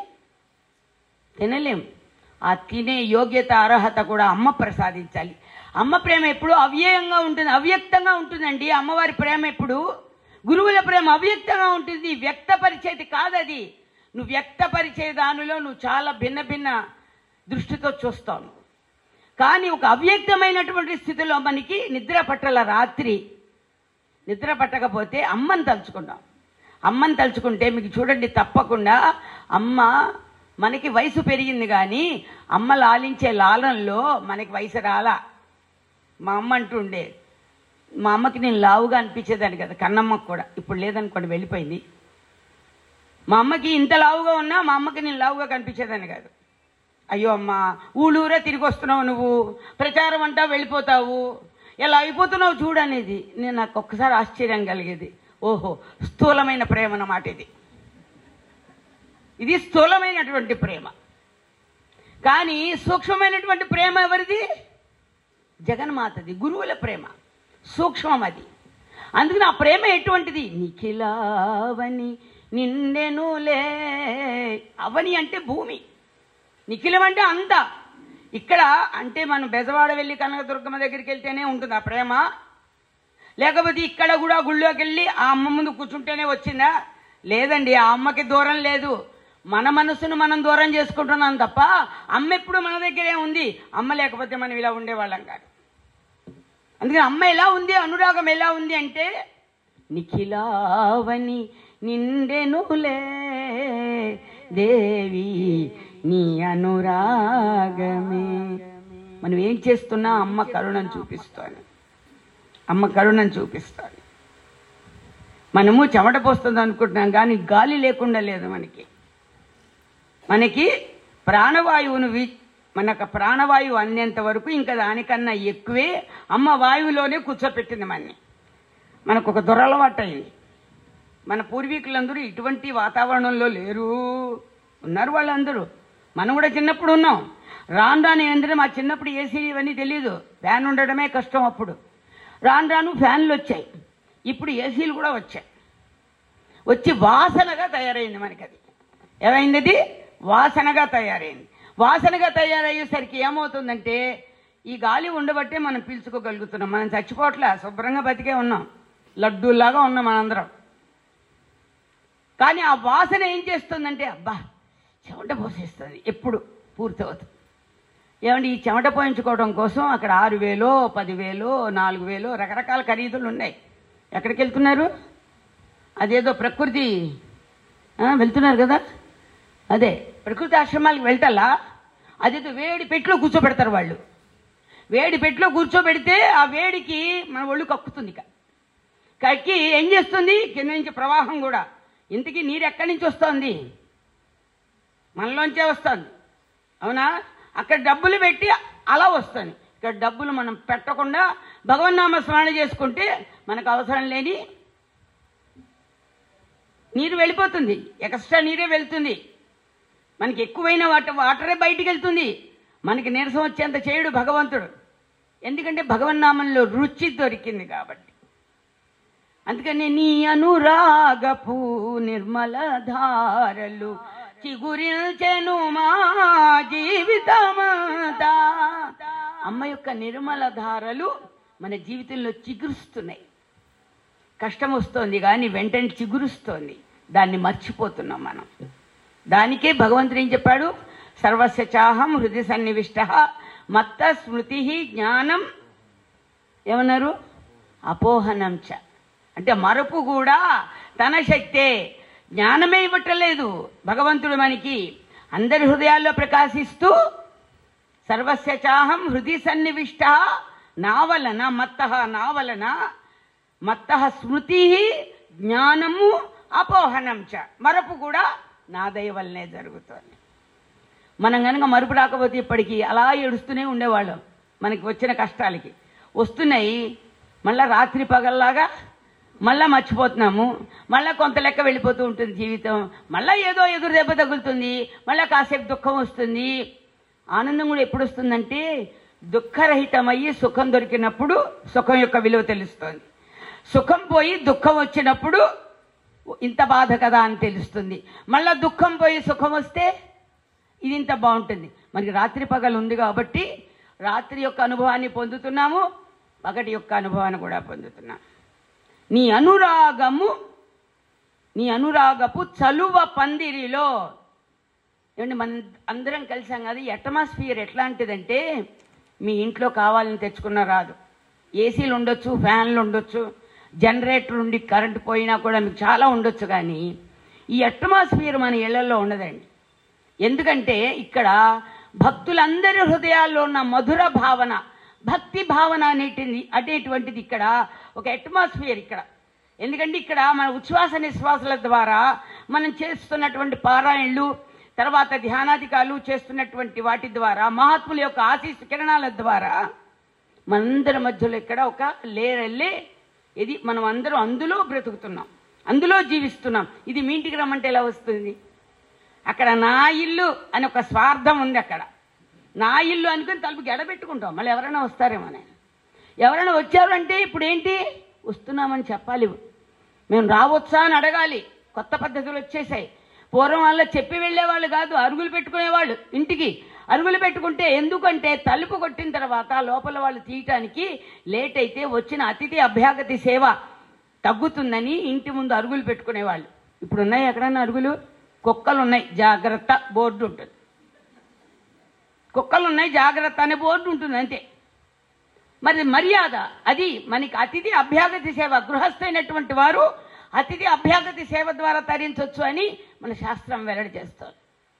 తినలేం ఆ తినే యోగ్యత అర్హత కూడా అమ్మ ప్రసాదించాలి అమ్మ ప్రేమ ఎప్పుడు అవ్యయంగా ఉంటుంది అవ్యక్తంగా ఉంటుందండి అమ్మవారి ప్రేమ ఎప్పుడు గురువుల ప్రేమ అవ్యక్తంగా ఉంటుంది వ్యక్తపరిచేది కాదది నువ్వు వ్యక్తపరిచే దానిలో నువ్వు చాలా భిన్న భిన్న దృష్టితో చూస్తావు కానీ ఒక అవ్యక్తమైనటువంటి స్థితిలో మనకి నిద్ర పట్టల రాత్రి నిద్ర పట్టకపోతే అమ్మని తలుచుకుంటాం అమ్మని తలుచుకుంటే మీకు చూడండి తప్పకుండా అమ్మ మనకి వయసు పెరిగింది కానీ అమ్మ లాలించే లాలంలో మనకి వయసు రాలా మా అమ్మ అంటుండే మా అమ్మకి నేను లావుగా అనిపించేదాన్ని కదా కన్నమ్మకు కూడా ఇప్పుడు లేదనుకోండి వెళ్ళిపోయింది మా అమ్మకి ఇంత లావుగా ఉన్నా మా అమ్మకి నేను లావుగా కనిపించేదాన్ని కాదు అయ్యో అమ్మ ఊళ్ళూరే తిరిగి వస్తున్నావు నువ్వు ప్రచారం అంటా వెళ్ళిపోతావు ఎలా అయిపోతున్నావు చూడనేది నేను నాకు ఒక్కసారి ఆశ్చర్యం కలిగేది ఓహో స్థూలమైన ప్రేమ అన్నమాట ఇది ఇది స్థూలమైనటువంటి ప్రేమ కానీ సూక్ష్మమైనటువంటి ప్రేమ ఎవరిది జగన్మాతది గురువుల ప్రేమ సూక్ష్మం అది అందుకని ఆ ప్రేమ ఎటువంటిది నిఖిలావని నిండెనులే అవని అంటే భూమి నిఖిలం అంటే అంత ఇక్కడ అంటే మనం బెజవాడ వెళ్ళి కనకదుర్గమ్మ దగ్గరికి వెళ్తేనే ఉంటుంది ఆ ప్రేమ లేకపోతే ఇక్కడ కూడా గుళ్ళోకి వెళ్ళి ఆ అమ్మ ముందు కూర్చుంటేనే వచ్చిందా లేదండి ఆ అమ్మకి దూరం లేదు మన మనసును మనం దూరం చేసుకుంటున్నాం తప్ప అమ్మ ఎప్పుడు మన దగ్గరే ఉంది అమ్మ లేకపోతే మనం ఇలా ఉండేవాళ్ళం కాదు అందుకని అమ్మ ఎలా ఉంది అనురాగం ఎలా ఉంది అంటే నిఖిలావని నిండెనులే దేవి నీ అనురాగమే మనం ఏం చేస్తున్నా అమ్మ కరుణను చూపిస్తాను అమ్మ కరుణను చూపిస్తాడు మనము చెమట పోస్తుంది అనుకుంటున్నాం కానీ గాలి లేకుండా లేదు మనకి మనకి ప్రాణవాయువును వి మనకు ప్రాణవాయువు అందేంత వరకు ఇంకా దానికన్నా ఎక్కువే అమ్మ వాయువులోనే కూర్చోపెట్టింది మనని మనకు ఒక దురలవాటు అయింది మన పూర్వీకులందరూ ఇటువంటి వాతావరణంలో లేరు ఉన్నారు వాళ్ళందరూ మనం కూడా చిన్నప్పుడు ఉన్నాం రాను రాను ఏంటంటే మా చిన్నప్పుడు ఏసీ ఇవన్నీ తెలియదు ఫ్యాన్ ఉండడమే కష్టం అప్పుడు రాను రాను ఫ్యాన్లు వచ్చాయి ఇప్పుడు ఏసీలు కూడా వచ్చాయి వచ్చి వాసనగా తయారైంది మనకి అది ఏమైంది అది వాసనగా తయారైంది వాసనగా తయారయ్యేసరికి ఏమవుతుందంటే ఈ గాలి ఉండబట్టే మనం పీల్చుకోగలుగుతున్నాం మనం చచ్చిపోవట్లే శుభ్రంగా బతికే ఉన్నాం లడ్డూల్లాగా ఉన్నాం మనందరం కానీ ఆ వాసన ఏం చేస్తుందంటే అబ్బా చెమట పోసేస్తుంది ఎప్పుడు పూర్తవుతుంది ఏమండి ఈ చెమట పోయించుకోవడం కోసం అక్కడ ఆరు వేలో పదివేలో నాలుగు వేలో రకరకాల ఖరీదులు ఉన్నాయి ఎక్కడికి వెళ్తున్నారు అదేదో ప్రకృతి ఆ, వెళ్తున్నారు కదా అదే ప్రకృతి ఆశ్రమాలకు వెళ్తాలా అదేదో వేడి పెట్టులో కూర్చోబెడతారు వాళ్ళు వేడి పెట్టులో కూర్చోబెడితే ఆ వేడికి మన ఒళ్ళు కక్కుతుంది ఇక కక్కి ఏం చేస్తుంది కింద నుంచి ప్రవాహం కూడా ఇంతకీ నీరు ఎక్కడి నుంచి వస్తుంది మనలోంచే వస్తుంది అవునా అక్కడ డబ్బులు పెట్టి అలా వస్తుంది ఇక్కడ డబ్బులు మనం పెట్టకుండా భగవన్నామ స్మరణ చేసుకుంటే మనకు అవసరం లేని నీరు వెళ్ళిపోతుంది ఎక్స్ట్రా నీరే వెళ్తుంది మనకి ఎక్కువైన వాటర్ వాటరే బయటికి వెళ్తుంది మనకి నీరసం వచ్చేంత చేయడు భగవంతుడు ఎందుకంటే భగవన్నామంలో రుచి దొరికింది కాబట్టి అందుకని నీ అనురాగపు నిర్మల ధారలు చిగురిల్చెను మా జీవితమంతా అమ్మ యొక్క నిర్మల ధారలు మన జీవితంలో చిగురుస్తున్నాయి కష్టం వస్తోంది కానీ వెంటనే చిగురుస్తోంది దాన్ని మర్చిపోతున్నాం మనం దానికే భగవంతుడు ఏం చెప్పాడు సర్వస్య చాహం హృదయ సన్నివిష్ట మత్త స్మృతి జ్ఞానం ఏమన్నారు అపోహనం చ అంటే మరపు కూడా తన శక్తే జ్ఞానమే ఇవ్వటలేదు భగవంతుడు మనకి అందరి హృదయాల్లో ప్రకాశిస్తూ సర్వస్య చాహం హృది సన్నివిష్ట నా వలన మత్త నా వలన మత్త స్మృతి జ్ఞానము అపోహనం చ మరపు కూడా నా దయ వల్లనే జరుగుతుంది మనం కనుక మరుపు రాకపోతే ఇప్పటికీ అలా ఏడుస్తూనే ఉండేవాళ్ళం మనకి వచ్చిన కష్టాలకి వస్తున్నాయి మళ్ళా రాత్రి పగల్లాగా మళ్ళా మర్చిపోతున్నాము మళ్ళా కొంత లెక్క వెళ్ళిపోతూ ఉంటుంది జీవితం మళ్ళా ఏదో ఎదురు దెబ్బ తగులుతుంది మళ్ళా కాసేపు దుఃఖం వస్తుంది ఆనందం కూడా ఎప్పుడు వస్తుందంటే దుఃఖరహితమయ్యి సుఖం దొరికినప్పుడు సుఖం యొక్క విలువ తెలుస్తుంది సుఖం పోయి దుఃఖం వచ్చినప్పుడు ఇంత బాధ కదా అని తెలుస్తుంది మళ్ళా దుఃఖం పోయి సుఖం వస్తే ఇది ఇంత బాగుంటుంది మనకి రాత్రి పగలు ఉంది కాబట్టి రాత్రి యొక్క అనుభవాన్ని పొందుతున్నాము పగటి యొక్క అనుభవాన్ని కూడా పొందుతున్నాం నీ అనురాగము నీ అనురాగపు చలువ పందిరిలో ఏమండి మన అందరం కలిసాం కదా ఈ అట్మాస్ఫియర్ ఎట్లాంటిదంటే మీ ఇంట్లో కావాలని తెచ్చుకున్న రాదు ఏసీలు ఉండొచ్చు ఫ్యాన్లు ఉండొచ్చు జనరేటర్ ఉండి కరెంటు పోయినా కూడా మీకు చాలా ఉండొచ్చు కానీ ఈ అట్మాస్ఫియర్ మన ఇళ్లలో ఉండదండి ఎందుకంటే ఇక్కడ భక్తులందరి హృదయాల్లో ఉన్న మధుర భావన భక్తి భావన అనేటిది అనేటువంటిది ఇక్కడ ఒక అట్మాస్ఫియర్ ఇక్కడ ఎందుకంటే ఇక్కడ మన ఉచ్ఛ్వాస నిశ్వాసాల ద్వారా మనం చేస్తున్నటువంటి పారాయణలు తర్వాత ధ్యానాధికాలు చేస్తున్నటువంటి వాటి ద్వారా మహాత్ముల యొక్క ఆశీస్ కిరణాల ద్వారా మనందరి మధ్యలో ఇక్కడ ఒక లేరెళ్ళే ఇది మనం అందరం అందులో బ్రతుకుతున్నాం అందులో జీవిస్తున్నాం ఇది మీ ఇంటికి రమ్మంటే ఎలా వస్తుంది అక్కడ నా ఇల్లు అని ఒక స్వార్థం ఉంది అక్కడ నా ఇల్లు అనుకుని తలుపు గెడబెట్టుకుంటాం మళ్ళీ ఎవరైనా వస్తారేమోనే ఎవరైనా వచ్చారు అంటే ఇప్పుడు ఏంటి వస్తున్నామని చెప్పాలి మేము రావచ్చా అని అడగాలి కొత్త పద్ధతులు వచ్చేసాయి పూర్వం వల్ల చెప్పి వెళ్ళేవాళ్ళు కాదు అరుగులు పెట్టుకునేవాళ్ళు ఇంటికి అరుగులు పెట్టుకుంటే ఎందుకంటే తలుపు కొట్టిన తర్వాత లోపల వాళ్ళు తీయటానికి లేట్ అయితే వచ్చిన అతిథి అభ్యాగతి సేవ తగ్గుతుందని ఇంటి ముందు అరుగులు పెట్టుకునేవాళ్ళు ఇప్పుడు ఉన్నాయి ఎక్కడన్నా అరుగులు కుక్కలు ఉన్నాయి జాగ్రత్త బోర్డు ఉంటుంది కుక్కలు ఉన్నాయి జాగ్రత్త అనే బోర్డు ఉంటుంది అంతే మరి మర్యాద అది మనకి అతిథి అభ్యాగతి సేవ గృహస్థైనటువంటి వారు అతిథి అభ్యాగతి సేవ ద్వారా తరించవచ్చు అని మన శాస్త్రం వెల్లడి చేస్తారు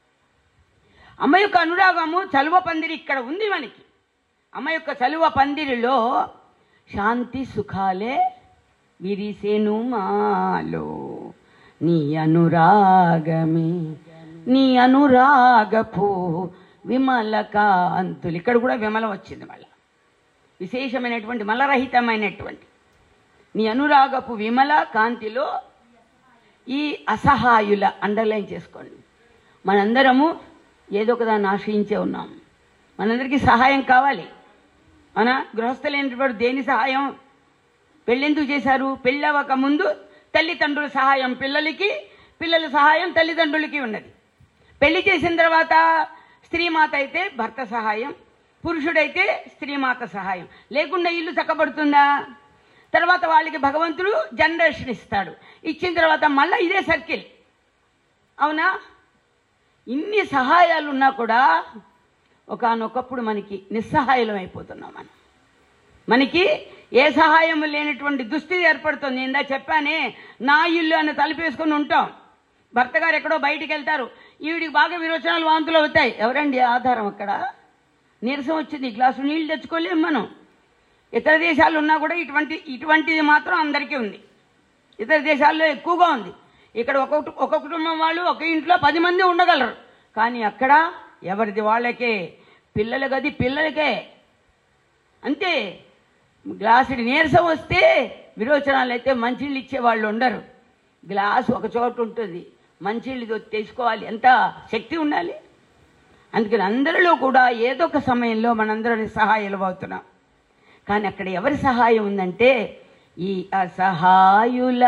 అమ్మ యొక్క అనురాగము చలువ పందిరి ఇక్కడ ఉంది మనకి అమ్మ యొక్క చలువ పందిరిలో శాంతి సుఖాలే విరిసెను మాలో నీ అనురాగమే నీ అనురాగపు విమల కాంతులు ఇక్కడ కూడా విమలం వచ్చింది మళ్ళా విశేషమైనటువంటి మలరహితమైనటువంటి నీ అనురాగపు విమల కాంతిలో ఈ అసహాయుల అండర్లైన్ చేసుకోండి మనందరము ఏదో ఒక దాన్ని ఆశ్రయించే ఉన్నాం మనందరికీ సహాయం కావాలి మన గృహస్థులైనటువంటి దేని సహాయం పెళ్ళెందుకు చేశారు పెళ్ళవక ముందు తల్లిదండ్రుల సహాయం పిల్లలకి పిల్లల సహాయం తల్లిదండ్రులకి ఉన్నది పెళ్లి చేసిన తర్వాత స్త్రీమాత అయితే భర్త సహాయం పురుషుడైతే స్త్రీమాత సహాయం లేకుండా ఇల్లు చక్కబడుతుందా తర్వాత వాళ్ళకి భగవంతుడు జనరేషన్ ఇస్తాడు ఇచ్చిన తర్వాత మళ్ళీ ఇదే సర్కిల్ అవునా ఇన్ని సహాయాలు ఉన్నా కూడా ఒకానొకప్పుడు మనకి నిస్సహాయం అయిపోతున్నాం మనం మనకి ఏ సహాయం లేనటువంటి దుస్థితి ఏర్పడుతుంది ఇందా చెప్పానే నా ఇల్లు అని తలుపేసుకొని ఉంటాం భర్త గారు ఎక్కడో బయటికి వెళ్తారు ఈవిడికి బాగా విరోచనాలు వాంతులు అవుతాయి ఎవరండి ఆధారం అక్కడ నీరసం వచ్చింది గ్లాసు నీళ్లు తెచ్చుకోలేము మనం ఇతర దేశాలు ఉన్నా కూడా ఇటువంటి ఇటువంటిది మాత్రం అందరికీ ఉంది ఇతర దేశాల్లో ఎక్కువగా ఉంది ఇక్కడ ఒక ఒక కుటుంబం వాళ్ళు ఒక ఇంట్లో పది మంది ఉండగలరు కానీ అక్కడ ఎవరిది వాళ్ళకే పిల్లల గది పిల్లలకే అంతే గ్లాసుడి నీరసం వస్తే విరోచనాలు అయితే మంచినీళ్ళు ఇచ్చే వాళ్ళు ఉండరు గ్లాసు ఒక చోట ఉంటుంది మంచినీళ్ళు తీసుకోవాలి ఎంత శక్తి ఉండాలి అందుకని అందరిలో కూడా ఏదో ఒక సమయంలో మనందరం సహాయాలు అవుతున్నాం కానీ అక్కడ ఎవరి సహాయం ఉందంటే ఈ అసహాయుల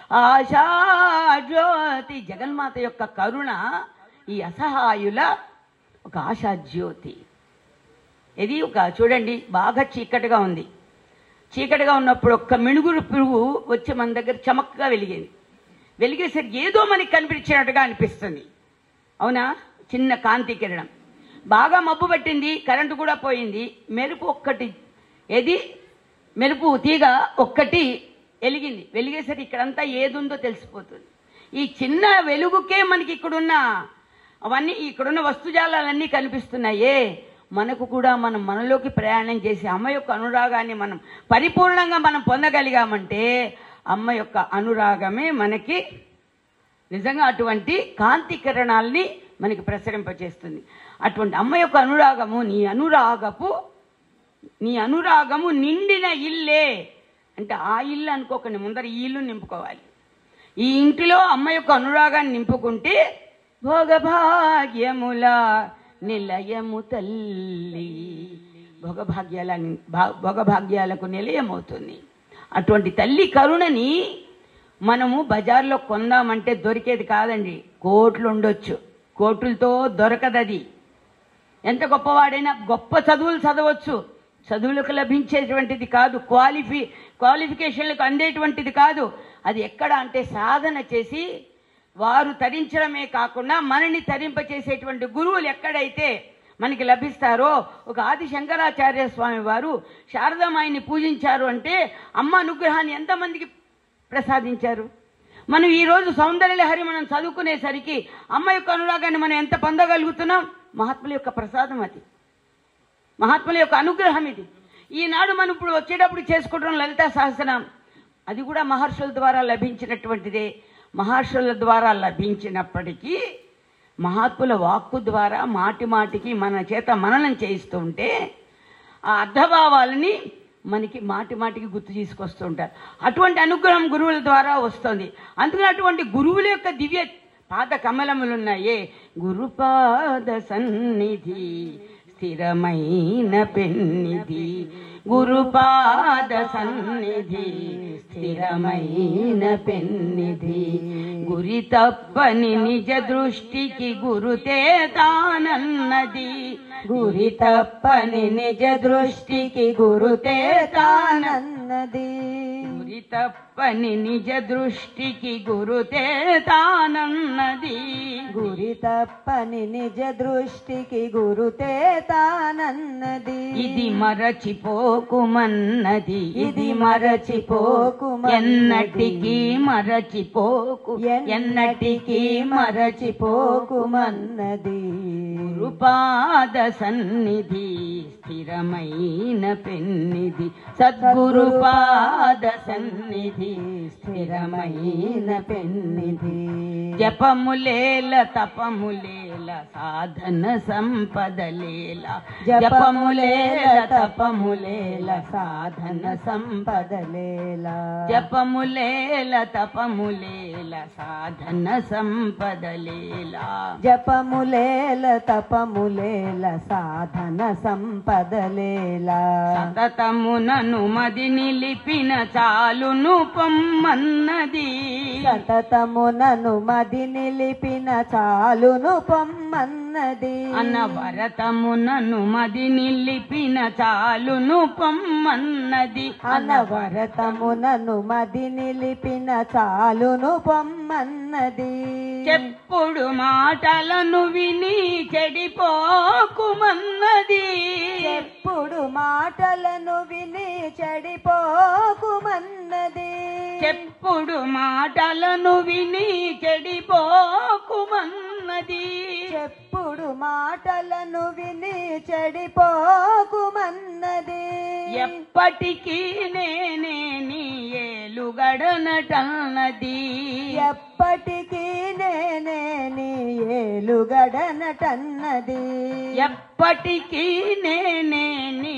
ఆశాజ్యోతి జగన్మాత యొక్క కరుణ ఈ అసహాయుల ఒక ఆశాజ్యోతి ఇది ఒక చూడండి బాగా చీకటిగా ఉంది చీకటిగా ఉన్నప్పుడు ఒక్క మిణుగురు పురుగు వచ్చి మన దగ్గర చమక్గా వెలిగింది వెలిగేసరికి ఏదో మనకి కనిపించినట్టుగా అనిపిస్తుంది అవునా చిన్న కాంతి కిరణం బాగా మబ్బు పట్టింది కరెంటు కూడా పోయింది మెరుపు ఒక్కటి ఏది మెరుపు తీగ ఒక్కటి వెలిగింది వెలిగేసరికి ఇక్కడంతా ఏదుందో తెలిసిపోతుంది ఈ చిన్న వెలుగుకే మనకి ఇక్కడున్న అవన్నీ ఇక్కడున్న వస్తుజాలన్నీ కనిపిస్తున్నాయే మనకు కూడా మనం మనలోకి ప్రయాణం చేసి అమ్మ యొక్క అనురాగాన్ని మనం పరిపూర్ణంగా మనం పొందగలిగామంటే అమ్మ యొక్క అనురాగమే మనకి నిజంగా అటువంటి కాంతి కిరణాల్ని మనకి ప్రసరింపచేస్తుంది అటువంటి అమ్మ యొక్క అనురాగము నీ అనురాగపు నీ అనురాగము నిండిన ఇల్లే అంటే ఆ ఇల్లు అనుకోకండి ముందర ఈ ఇల్లు నింపుకోవాలి ఈ ఇంటిలో అమ్మ యొక్క అనురాగాన్ని నింపుకుంటే భోగభాగ్యముల నిలయము తల్లి భోగభాగ్యాల భా- భోగభాగ్యాలకు నిలయమవుతుంది అటువంటి తల్లి కరుణని మనము బజార్లో కొందామంటే దొరికేది కాదండి కోట్లు ఉండొచ్చు కోట్లతో దొరకదది ఎంత గొప్పవాడైనా గొప్ప చదువులు చదవచ్చు చదువులకు లభించేటువంటిది కాదు క్వాలిఫి క్వాలిఫికేషన్లకు అందేటువంటిది కాదు అది ఎక్కడ అంటే సాధన చేసి వారు తరించడమే కాకుండా మనని తరింపచేసేటువంటి గురువులు ఎక్కడైతే మనకి లభిస్తారో ఒక ఆది శంకరాచార్య స్వామి వారు శారదామాయిని పూజించారు అంటే అమ్మ అనుగ్రహాన్ని ఎంతమందికి ప్రసాదించారు మనం ఈరోజు సౌందర్యలహరి మనం చదువుకునేసరికి అమ్మ యొక్క అనురాగాన్ని మనం ఎంత పొందగలుగుతున్నాం మహాత్ముల యొక్క ప్రసాదం అది మహాత్ముల యొక్క అనుగ్రహం ఇది ఈనాడు మనం ఇప్పుడు వచ్చేటప్పుడు చేసుకుంటున్న లలితా సహస్రనామం అది కూడా మహర్షుల ద్వారా లభించినటువంటిదే మహర్షుల ద్వారా లభించినప్పటికీ మహాత్ముల వాక్కు ద్వారా మాటి మాటికి మన చేత మననం చేయిస్తూ ఉంటే ఆ అర్ధభావాలని మనకి మాటి మాటికి గుర్తు తీసుకొస్తూ ఉంటారు అటువంటి అనుగ్రహం గురువుల ద్వారా వస్తుంది అందుకని అటువంటి గురువుల యొక్క దివ్య పాద కమలములున్నాయే గురుపాద సన్నిధి స్థిరమైన పెన్నిధి గురుపాద సన్నిధి స్థిరమైన పెన్నిధి గురి తప్పని నిజ దృష్టికి గురుతే తానన్నది గురి తప్పని నిజ దృష్టికి గురుతే తానన్నది తానన్నది గురి తప్పని నిజ దృష్టికి గురుతే తానన్నది గురి తప్పని నిజ దృష్టికి గురుతే తానన్నది ఇది మరచిపోకుమన్నది ఇది మరచిపోకుమ ఎన్నటికీ మరచిపోకు ఎన్నటికీ మరచిపోకుమన్ మరచిపోకుమన్నది గురుపాద సన్నిధి స్థిరమైన పెన్నిధి సద్గురుపాద సన్నిధి స్థిరమైన పెన్నిధి జపములేల తపములేల సాధన సంపదలేల జపములేల తపములేల సాధన సంపదలేల జపములేల జపములేల తపములేల సాధన సంపదలేల జపములేల తపములేల సాధన సంపదలేలా సతతమునను మది నిలిపిన చాలును పొమ్మన్నది సతతమునను మది నిలిపిన చాలును పొమ్మన్నది అనవరతమునను మది నిలిపిన చాలును పొమ్మన్నది అనవరతమునను మది నిలిపిన చాలును పొమ్మన్నది చెప్పుడు మాటలను విని చెడిపోకుమన్నది ఎప్పుడు మాటలను విని చెడిపోకుమన్నది చెప్పుడు మాటలను విని చెడిపోకుమన్నది చెప్పుడు మాటలను విని చెడిపోకుమన్నది ఎప్పటికీ నేనే నీ ఏలుగడనటన్నది ఎప్పటికీ నేనే నీ ఏలుగడనటన్నది ఎప్పటికీ నేనే నీ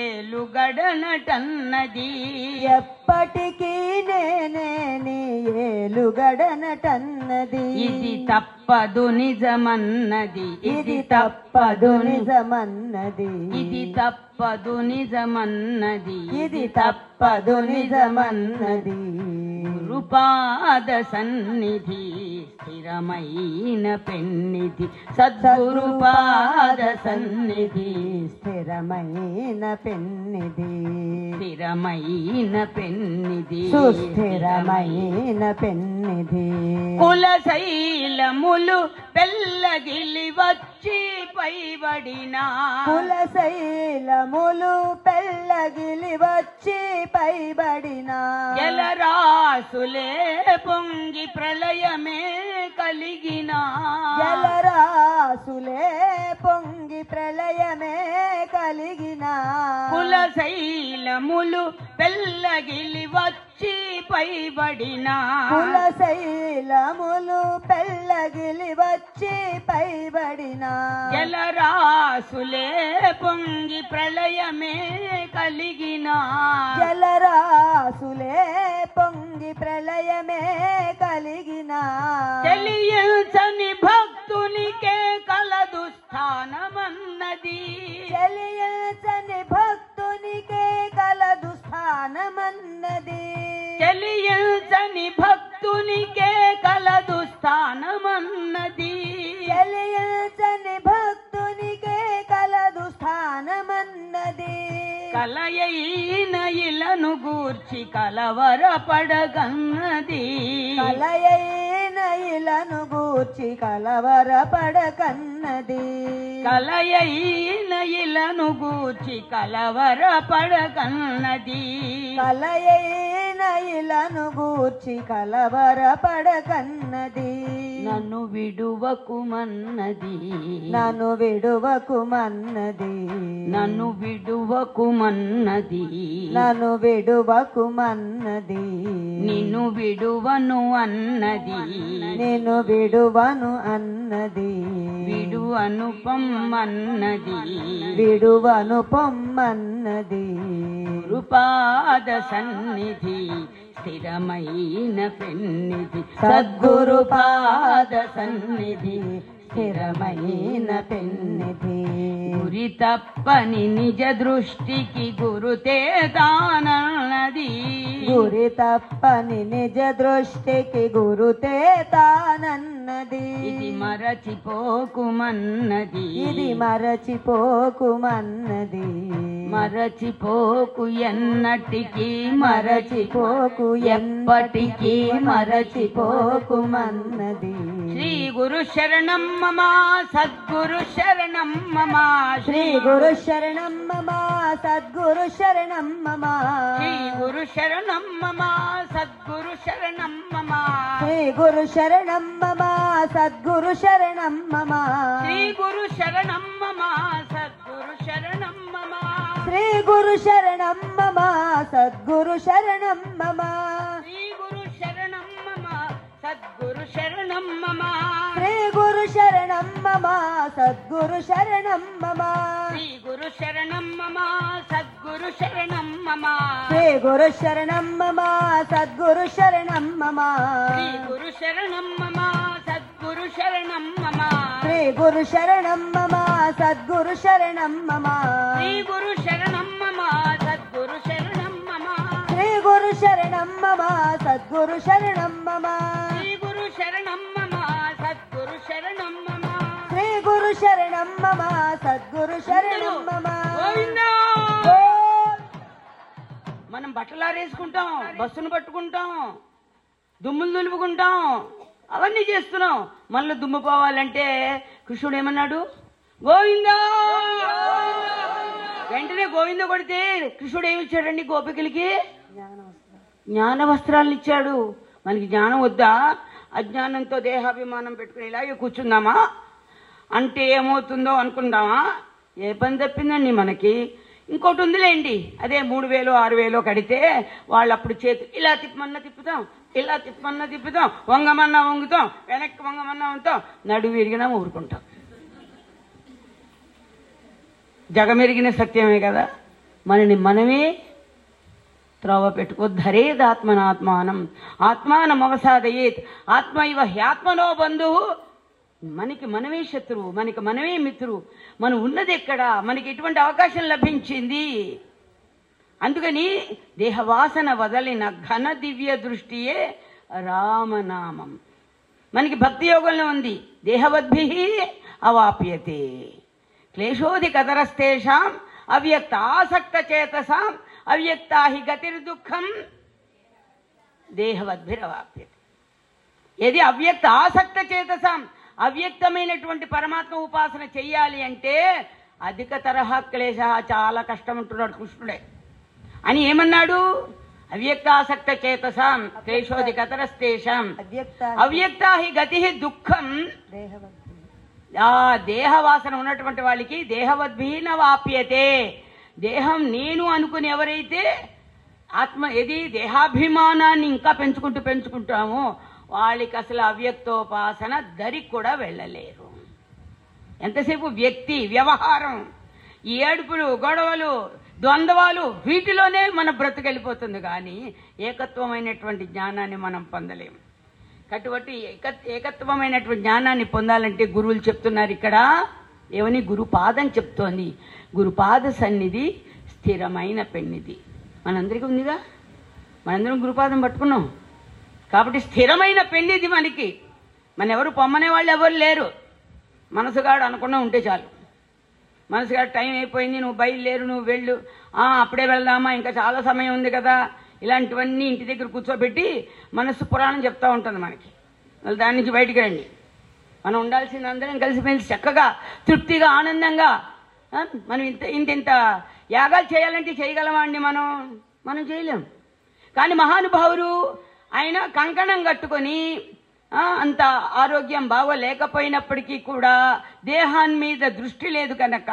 ఏలుగడనటన్నది ఎప్పటికీ నేనే నీ ఏలుగడనటన్నది ఇది తప్పదు నిజమన్నది ఇది తప్పదు నిజమన్నది ఇది తప్పదు నిజమన్నది ఇది తప్పదు నిజమన్నది గురుపాద సన్నిధి స్థిరమైన పెన్నిధి సద్గురుపాద సన్నిధి స్థిరమైన పెన్నిది స్థిరమైన పెన్నిధి సుస్థిరమైన పెన్నిది కుల శైలములు పెల్లగిలి వచ్చి పైబడిన కుల శైలములు పెళ్ళగిలి వచ్చి పైబడిన జలరాసులే పొంగి ప్రళయమే కలిగిన జలరాసులే పొంగి ప్రళయమే కలిగిన కుల శైలములు పెల్లగిలి వచ్చి పైబడిన కుల శైలములు పెళ్ళగిలి వచ్చి పైబడిన జలరాసులే పొంగి ప్రళయమే కలిగిన జలరాసులే పొంగి ప్రళయమే కలిగిన తెలియచని భక్తునికే కలదు స్థానమన్నది తెలియచని భక్తునికే కలదు స్థానమన్నది తెలియచని భక్తునికే కలదు స్థానమన్నది తెలియచని భక్తునికే కలదు స్థానమన్నది కలయైన ఇలను గూర్చి కలవరపడగన్నది కలయైన ఇలను గూర్చి కలవర పడకన్నది కలయైన ఇలను గూర్చి కలవరపడగన్నది కలయైన ఇలను గూర్చి కలవర పడకన్నది నన్ను విడువకుమన్నది నన్ను విడువకుమన్నది నన్ను విడువకుమన్నది నన్ను విడువకుమన్నది నిన్ను విడువను అన్నది నేను విడువను అన్నది విడు అనుపమ్మన్నది విడువను పొమ్మన్నది గురుపాద సన్నిధి స్థిరమైన పెన్నిధి సద్గురుపాద సన్నిధి స్థిరమైన పెన్నిధి గురి తప్పని నిజ దృష్టికి గురుతే తానన్నది గురి తప్పని నిజ దృష్టికి గురుతే తానన్నది ఇది మరచిపోకుమన్నది ఇది మరచిపోకుమన్నది మరచిపోకు ఎన్నటికి మరచిపోకు ఎప్పటికీ ఎప్పటికీ మరచిపోకుమన్నది శ్రీ గురు శరణం మమ సద్గురు శరణం మమ శ్రీ గురు శరణం మమ సద్గురు శరణం మమ శ్రీ గురు శరణం మమ సద్గురు శరణం మమ శ్రీ గురు శరణం మమ సద్గురు శరణం మమ శ్రీ గురు శరణం మమ సద్గురు శరణం మమ శ్రీ గురు శరణం మమ సద్గురు శరణం మమ శ్రీ గురు శరణం మమ సద్గురు శరణం మమ శ్రీ గురు శరణం మమ సద్గురు శరణం మమ శ్రీ గురు శరణం మమ సద్గురు శరణం మమ శ్రీ గురు శరణం మమ సద్గురు శరణం మమ శ్రీ గురు శరణం మమ సద్గురు శరణం మమ శ్రీ గురు శరణం మమ సద్గురు శరణం మమ శ్రీ గురు శరణం మమ సద్గురు శరణం మమ శ్రీ గురు శరణం మమ సద్గురు శరణం మమ శ్రీ గురు శరణం మమ సద్గురు శరణం మమ శ్రీ గురు శరణం మమ సద్గురు శరణం మమ గోవిందా ఓ మనం బట్టలు ఆరేసుకుంటాం బస్సును పట్టుకుంటాం దుమ్ములు దులుపుకుంటాం అవన్నీ చేస్తున్నాం మళ్ళీ దుమ్ము పోవాలంటే కృష్ణుడు ఏమన్నాడు గోవిందా వెంటనే గోవింద కొడితే కృష్ణుడు ఏమి ఇచ్చాడండి గోపికలకి జ్ఞాన వస్త్రాలను ఇచ్చాడు మనకి జ్ఞానం వద్దా అజ్ఞానంతో దేహాభిమానం పెట్టుకుని ఇలాగే కూర్చుందామా అంటే ఏమవుతుందో అనుకుందామా ఏ పని తప్పిందండి మనకి ఇంకోటి ఉందిలేండి అదే మూడు వేలు ఆరు వేలు కడితే వాళ్ళు అప్పుడు చేతి ఇలా తిప్పమన్నా తిప్పుతాం ఇలా తిప్పమన్నా తిప్పుతాం వంగమన్నా వంగుతాం వెనక్కి వంగమన్నా వంగుతాం నడువు విరిగినా ఊరుకుంటాం జగమెరిగిన సత్యమే కదా మనని మనమే త్రోవ పెట్టుకో ధరేదాత్మనాత్మానం ఆత్మానం అవసాదయేత్ ఆత్మ ఇవ హ్యాత్మనో బంధువు మనకి మనమే శత్రువు మనకి మనమే మిత్రువు మనం ఉన్నది ఎక్కడ మనకి ఎటువంటి అవకాశం లభించింది అందుకని దేహవాసన వదలిన ఘన దివ్య దృష్టియే రామనామం మనకి భక్తి యోగంలో ఉంది దేహవద్భి అవాప్యతే క్లేశోధికతరస్తేషాం అవ్యక్త ఆసక్త చేతసాం అవ్యక్తా హి గతిర్దుఃఖం దేహవద్భిరవాప్యతే ఏది అవ్యక్త ఆసక్త చేతసాం అవ్యక్తమైనటువంటి పరమాత్మ ఉపాసన చెయ్యాలి అంటే అధిక తరహా క్లేశ చాలా కష్టం ఉంటున్నాడు కృష్ణుడే అని ఏమన్నాడు అవ్యక్తాసక్త చేతసాం క్లేశోధికతరస్తేషాం అవ్యక్త అవ్యక్త హి గతి దుఃఖం దేహవద్భి ఆ దేహవాసన ఉన్నటువంటి వాళ్ళకి దేహవద్భీన వాప్యతే దేహం నేను అనుకుని ఎవరైతే ఆత్మ ఏది దేహాభిమానాన్ని ఇంకా పెంచుకుంటూ పెంచుకుంటామో వాళ్ళకి అసలు అవ్యక్తోపాసన దరికి కూడా వెళ్ళలేరు ఎంతసేపు వ్యక్తి వ్యవహారం ఈ ఏడుపులు గొడవలు ద్వంద్వాలు వీటిలోనే మన బ్రతుకెళ్ళిపోతుంది కానీ ఏకత్వమైనటువంటి జ్ఞానాన్ని మనం పొందలేము కాబట్టి ఏక ఏకత్వమైనటువంటి జ్ఞానాన్ని పొందాలంటే గురువులు చెప్తున్నారు ఇక్కడ ఏమని గురుపాదం చెప్తోంది గురుపాద సన్నిధి స్థిరమైన పెన్నిధి మనందరికీ ఉందిగా మనందరం గురుపాదం పట్టుకున్నాం కాబట్టి స్థిరమైన పెన్నిది మనకి మన ఎవరు పొమ్మనే వాళ్ళు ఎవరు లేరు మనసుగాడు అనకుండా ఉంటే చాలు మనసుగాడు టైం అయిపోయింది నువ్వు బయలుదేరు నువ్వు వెళ్ళు ఆ, అప్పుడే వెళ్దామా ఇంకా చాలా సమయం ఉంది కదా ఇలాంటివన్నీ ఇంటి దగ్గర కూర్చోబెట్టి మనస్సు పురాణం చెప్తా ఉంటుంది మనకి మళ్ళీ దాని నుంచి బయటికి రండి మనం ఉండాల్సింది అందరం కలిసిమెలిసి చక్కగా తృప్తిగా ఆనందంగా ఆ, మనం ఇంత ఇంత ఇంత యాగాలు చేయాలంటే చేయగలమా అండి మనం మనం చేయలేం కానీ మహానుభావులు ఆయన కంకణం కట్టుకొని ఆ, అంత ఆరోగ్యం బాగోలేకపోయినప్పటికీ కూడా దేహాన్ని మీద దృష్టి లేదు కనుక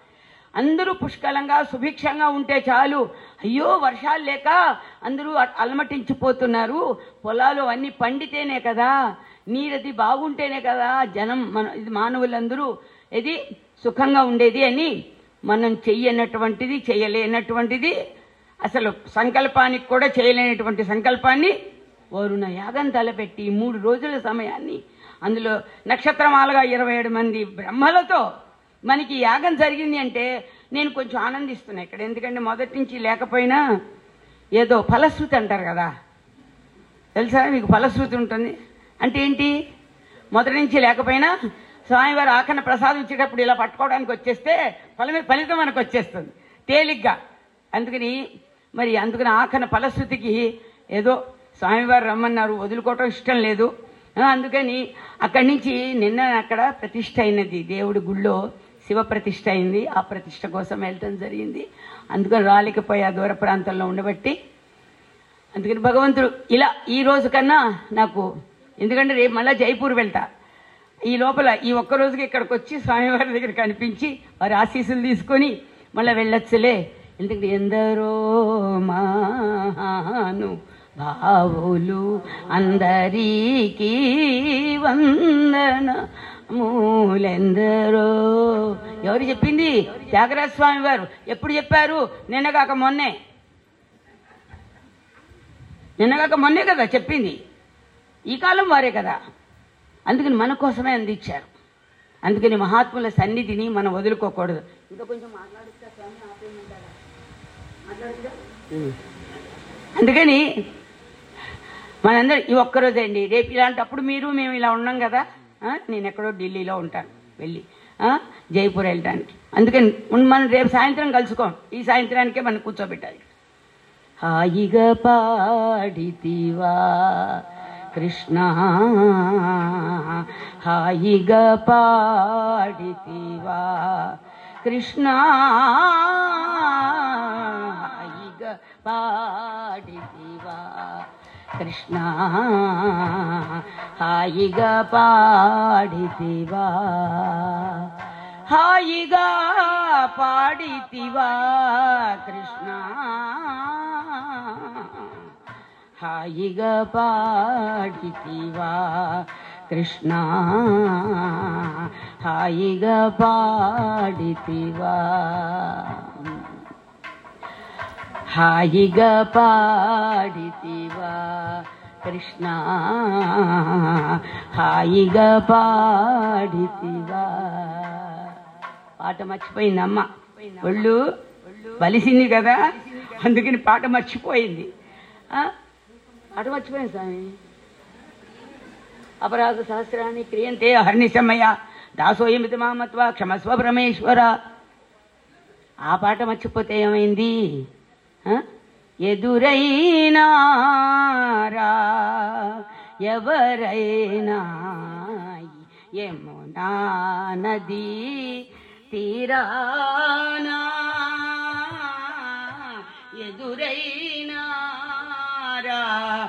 అందరూ పుష్కలంగా సుభిక్షంగా ఉంటే చాలు అయ్యో వర్షాలు లేక అందరూ అ- అలమటించిపోతున్నారు పొలాలు అన్నీ పండితేనే కదా నీరది బాగుంటేనే కదా జనం మన ఇది మానవులందరూ ఇది సుఖంగా ఉండేది అని మనం చెయ్యనటువంటిది చేయలేనటువంటిది అసలు సంకల్పానికి కూడా చేయలేనటువంటి సంకల్పాన్ని వరుణ యాగం తలపెట్టి మూడు రోజుల సమయాన్ని అందులో నక్షత్రమాలుగా ఇరవై ఏడు మంది బ్రహ్మలతో మనకి యాగం జరిగింది అంటే నేను కొంచెం ఆనందిస్తున్నా ఇక్కడ ఎందుకంటే మొదటి నుంచి లేకపోయినా ఏదో ఫలశ్రుతి అంటారు కదా తెలుసా మీకు ఫలశ్రుతి ఉంటుంది అంటే ఏంటి మొదటి నుంచి లేకపోయినా స్వామివారు ఆఖన ప్రసాదం ఇచ్చేటప్పుడు ఇలా పట్టుకోవడానికి వచ్చేస్తే ఫలమే ఫలితం మనకు వచ్చేస్తుంది తేలిగ్గా అందుకని మరి అందుకని ఆఖన ఫలశ్రుతికి ఏదో స్వామివారు రమ్మన్నారు వదులుకోవటం ఇష్టం లేదు ఆ, అందుకని అక్కడి నుంచి నిన్న అక్కడ ప్రతిష్ట అయినది దేవుడి గుళ్ళో శివ ప్రతిష్ట అయింది ఆ ప్రతిష్ట కోసం వెళ్ళటం జరిగింది అందుకని రాలేకపోయా దూర ప్రాంతంలో ఉండబట్టి అందుకని భగవంతుడు ఇలా ఈ రోజు కన్నా నాకు ఎందుకంటే రేపు మళ్ళీ జైపూర్ వెళ్తా ఈ లోపల ఈ ఒక్క రోజుకి ఇక్కడికి వచ్చి స్వామివారి దగ్గర కనిపించి వారి ఆశీస్సులు తీసుకొని మళ్ళీ వెళ్ళొచ్చులే ఎందుకంటే ఎందరో మాను భావులు అందరికీ వందన మూలెందరో ఎవరు చెప్పింది త్యాగరాజ స్వామి వారు ఎప్పుడు చెప్పారు నిన్న కాక మొన్నే నిన్నగాక మొన్నే కదా చెప్పింది ఈ కాలం వారే కదా అందుకని మన కోసమే అందించారు అందుకని మహాత్ముల సన్నిధిని మనం వదులుకోకూడదు ఇంకా కొంచెం మాట్లాడిస్తా స్వామి, ఆపేయమంటారా? మాట్లాడుతుందా? అందుకని మనందరం ఈ ఒక్కరోజే అండి రేపు ఇలాంటప్పుడు మీరు మేము ఇలా ఉన్నాం కదా ఆ, నేను ఎక్కడో ఢిల్లీలో ఉంటాను వెళ్ళి ఆ, జైపూర్ వెళ్ళడానికి అందుకని ఉన్- మనం రేపు సాయంత్రం కలుసుకోం ఈ సాయంత్రానికే మనం కూర్చోబెట్టాలి హాయిగా పాడితివా కృష్ణ హాయిగా పాడితివా కృష్ణ హాయిగా పాడితివా కృష్ణ హాయిగా పాడితివా హాయిగా పాడితివా కృష్ణ హాయిగా పాడితివా కృష్ణ హాయిగా పాడితివా హాయిగా పాడితివా కృష్ణ హాయిగా పాడితివా పాట మర్చిపోయింది అమ్మ ఒళ్ళు బలిసింది కదా అందుకని పాట మర్చిపోయింది ఆ? పాట మర్చిపోయింది స్వామి అపరాధ సహస్రాన్ని క్రియంతే హర్నిశమయ దాసోయమితి మామత్వ క్షమస్వ పరమేశ్వర ఆ పాట మర్చిపోతే ఏమైంది ఆ? ఎదురైనారా ఎవరైనా యమునా నది తీరానా ఎదురైనారా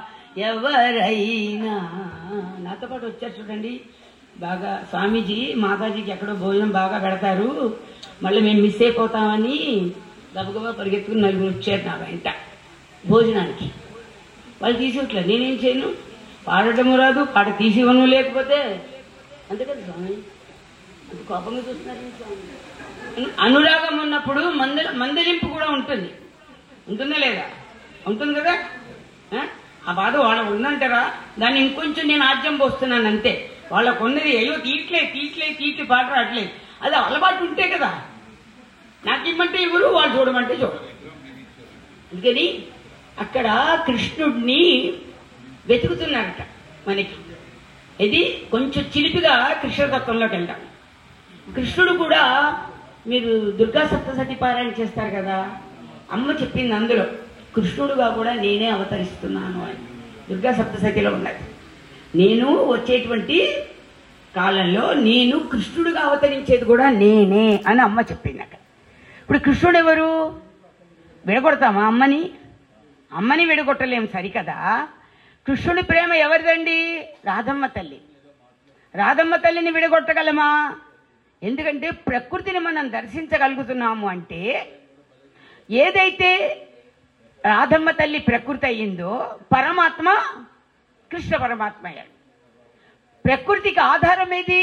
ఎవరైనా నాతో పాటు వచ్చారు చూడండి బాగా స్వామీజీ మాతాజీకి ఎక్కడో భోజనం బాగా పెడతారు మళ్ళీ మేము మిస్ అయిపోతామని గబగబా పరిగెత్తుకుని నలుగురు వచ్చారు నా వెంట భోజనానికి వాళ్ళు తీసివట్లేదు నేనేం చేయను పాడటము రాదు పాట తీసి ఇవ్వను లేకపోతే అంతే కదా స్వామి అంత కోపంగా చూస్తున్నారు ఏంటి స్వామి? అను- అనురాగం ఉన్నప్పుడు మంద మందలింపు కూడా ఉంటుంది ఉంటుందా లేదా ఉంటుంది కదా ఆ? ఆ బాధ వాళ్ళకు ఉందంటారా దాన్ని ఇంకొంచెం నేను ఆద్యం పోస్తున్నాను అంతే వాళ్ళకు ఉన్నది అయ్యో తీట్లే తీట్లే తీట్లు పాట రావట్లేదు అది అలవాటు ఉంటే కదా నాకు ఇమ్మంటే ఇవ్వరు వాళ్ళు చూడమంటే చూడరు అందుకని అక్కడ కృష్ణుడిని వెతుకుతున్నారట మనకి ఇది కొంచెం చిలిపిగా కృష్ణతత్వంలోకి వెళ్తాం కృష్ణుడు కూడా మీరు దుర్గా సప్తసతి పారాయణ చేస్తారు కదా అమ్మ చెప్పింది అందులో కృష్ణుడుగా కూడా నేనే అవతరిస్తున్నాను అని దుర్గా సప్తసతిలో ఉన్నది నేను వచ్చేటువంటి కాలంలో నేను కృష్ణుడుగా అవతరించేది కూడా నేనే అని అమ్మ చెప్పింది అక్కడ ఇప్పుడు కృష్ణుడు ఎవరు విడగొడతామా అమ్మని అమ్మని విడగొట్టలేం సరికదా కృష్ణుడి ప్రేమ ఎవరిదండి రాధమ్మ తల్లి రాధమ్మ తల్లిని విడగొట్టగలమా ఎందుకంటే ప్రకృతిని మనం దర్శించగలుగుతున్నాము అంటే ఏదైతే రాధమ్మ తల్లి ప్రకృతి అయ్యిందో పరమాత్మ కృష్ణ పరమాత్మ అయ్యాడు ప్రకృతికి ఆధారం ఏది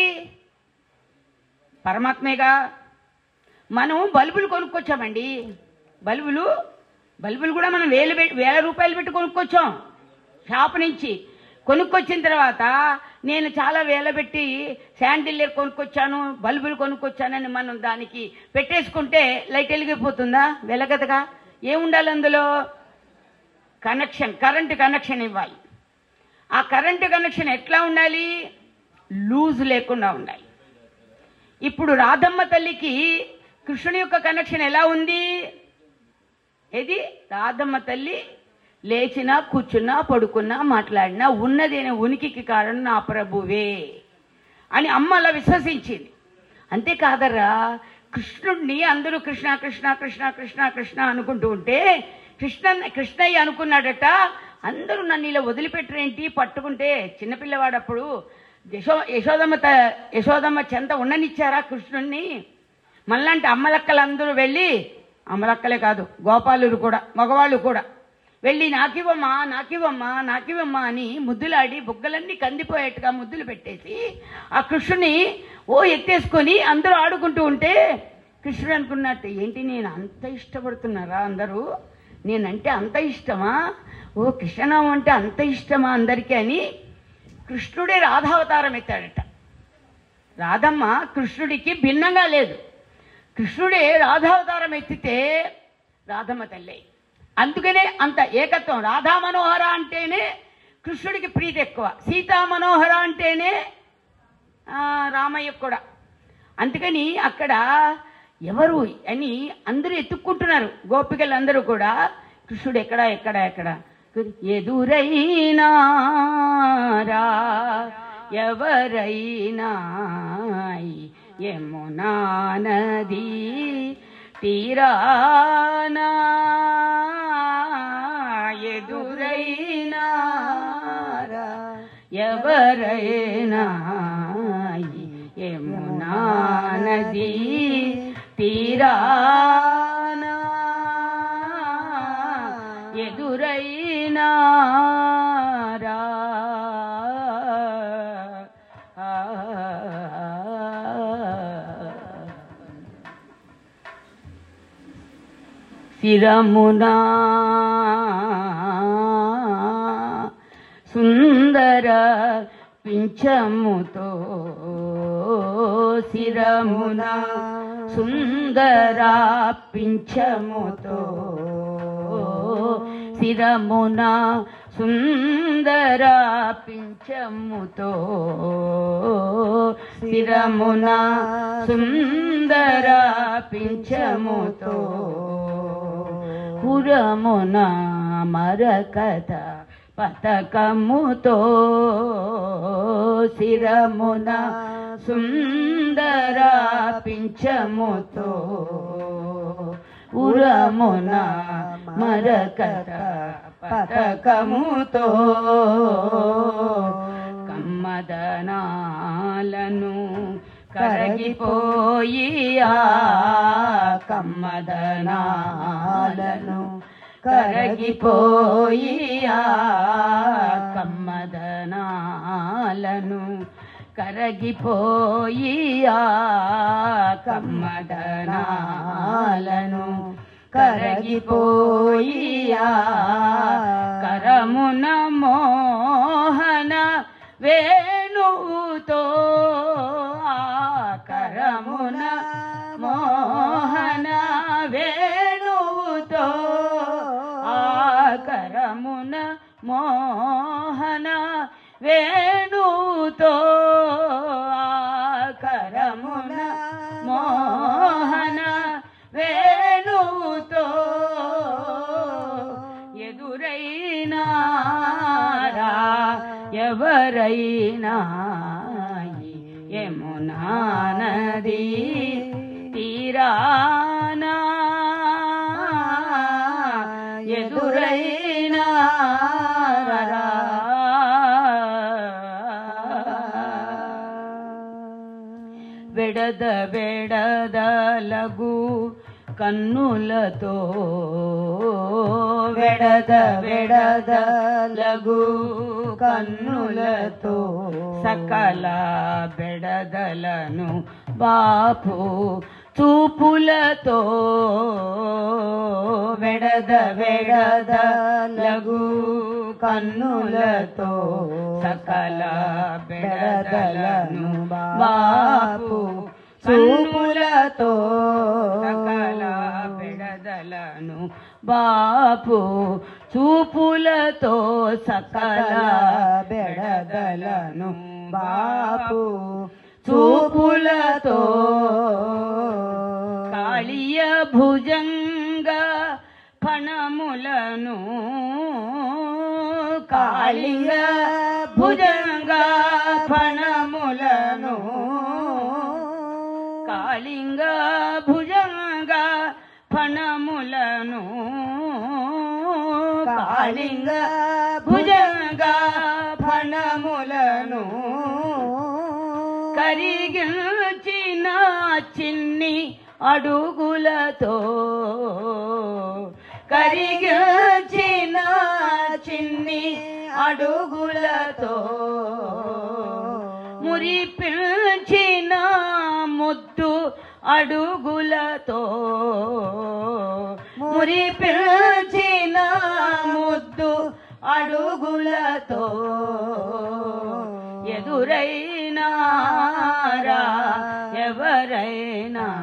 పరమాత్మేగా మనం బల్బులు కొనుక్కొచ్చామండి బల్బులు బల్బులు కూడా మనం వేలు పెట్టి వేల రూపాయలు పెట్టి కొనుక్కొచ్చాం షాప్ నుంచి కొనుక్కొచ్చిన తర్వాత నేను చాలా వేల పెట్టి శాండిల్యర్ కొనుక్కొచ్చాను బల్బులు కొనుక్కొచ్చానని మనం దానికి పెట్టేసుకుంటే లైట్ వెలిగిపోతుందా వెలగదగా ఏముండాలి అందులో కనెక్షన్ కరెంటు కనెక్షన్ ఇవ్వాలి ఆ కరెంటు కనెక్షన్ ఎట్లా ఉండాలి లూజ్ లేకుండా ఉండాలి ఇప్పుడు రాధమ్మ తల్లికి కృష్ణుని యొక్క కనెక్షన్ ఎలా ఉంది ఏది రాధమ్మ తల్లి లేచినా కూర్చున్నా పడుకున్నా మాట్లాడినా ఉన్నదేనే ఉనికికి కారణం నా ప్రభువే అని అమ్మ అలా విశ్వసించింది అంతేకాదరా కృష్ణుడిని అందరూ కృష్ణ కృష్ణ కృష్ణ కృష్ణ కృష్ణ అనుకుంటూ ఉంటే కృష్ణ కృష్ణయ్య అనుకున్నాడట అందరూ నన్ను ఇలా వదిలిపెట్టరేంటి పట్టుకుంటే చిన్నపిల్లవాడప్పుడు యశో యశోదమ్మ త- యశోదమ్మ చెంత ఉండనిచ్చారా కృష్ణుణ్ణి మళ్ళంటే అమ్మలక్కలందరూ వెళ్ళి అమ్మలక్కలే కాదు గోపాలురు కూడా మగవాళ్ళు కూడా వెళ్ళి నాకివ్వమ్మా నాకివ్వమ్మా నాకివ్వమ్మా అని ముద్దులాడి బుగ్గలన్నీ కందిపోయేట్టుగా ముద్దులు పెట్టేసి ఆ కృష్ణుని ఓ ఎత్తేసుకొని అందరూ ఆడుకుంటూ ఉంటే కృష్ణుడు అనుకున్నట్టు ఏంటి నేను అంత ఇష్టపడుతున్నారా అందరూ నేనంటే అంత ఇష్టమా ఓ కృష్ణనామం అంటే అంత ఇష్టమా అందరికీ అని కృష్ణుడే రాధావతారం ఎత్తాడట రాధమ్మ కృష్ణుడికి భిన్నంగా లేదు కృష్ణుడే రాధావతారం ఎత్తితే రాధమ్మ తల్లి అందుకనే అంత ఏకత్వం రాధా మనోహర అంటేనే కృష్ణుడికి ప్రీతి ఎక్కువ సీతా మనోహర అంటేనే ఆ, రామయ్య కూడా అందుకని అక్కడ ఎవరు అని అందరూ ఎత్తుక్కుంటున్నారు గోపికలందరూ కూడా కృష్ణుడు ఎక్కడ ఎక్కడ ఎక్కడ ఎదురైనా రా ఎవరైనా యమునా నది తీరానా ఎదురైనా రా ఎవరైనా యమునా నది తీరానా ఎదురైనా రా. శిరమునా సుందర పింఛముతో శిరమున సుందర పింఛముతో శిరమున సుందర పింఛముతో శిరమున సుందర పింఛముతో పురమున మరకథ పతకముతో శిరమున సుందర పింఛముతో ఉరమున మరకథ పతకముతో కమ్మదనాలను కరగిపోయి ఆ కమ్మదనాలను కరగిపోయి ఆ కమ్మదనాలను కరగిపోయి ఆ కమ్మదనాలను కరగిపోయి ఆ కరమున మోహన వేణుతో ఆ కరమున మోహన వేణుతో ఆ కరమున మోహన వేణుతో ఆ కరమున మోహన వేణుతో ఎదురైనా రా ఎవరైనా యమునా నది తీరానా ఎదురైనా రా. వెడద వెడదలగు కన్నులతో వెడద వెడదలగు కన్నులతో సకల బెడదలను బాపు చూపులతో వెడద వెడదలగు కన్నులతో సకల బెడదలను బాపు చూపులతో సకల బెడదలను బాపు చూపులతో సకల బెడదలను బాపు చూపులతో కాళియ భుజంగ ఫణములను కాళింగ భుజంగ ఫణములను కాళింగ భుజంగ ఫణములను కాళింగ భుజంగ ఫణములను కరిగిల్చిన చిన్ని అడుగులతో కరిగిల్చిన చిన్ని అడుగులతో మురిపిల్చిన ముద్దు అడుగులతో మురిపిల్చిన ముద్దు అడుగులతో ఎదురైనా రా ఎవరైనా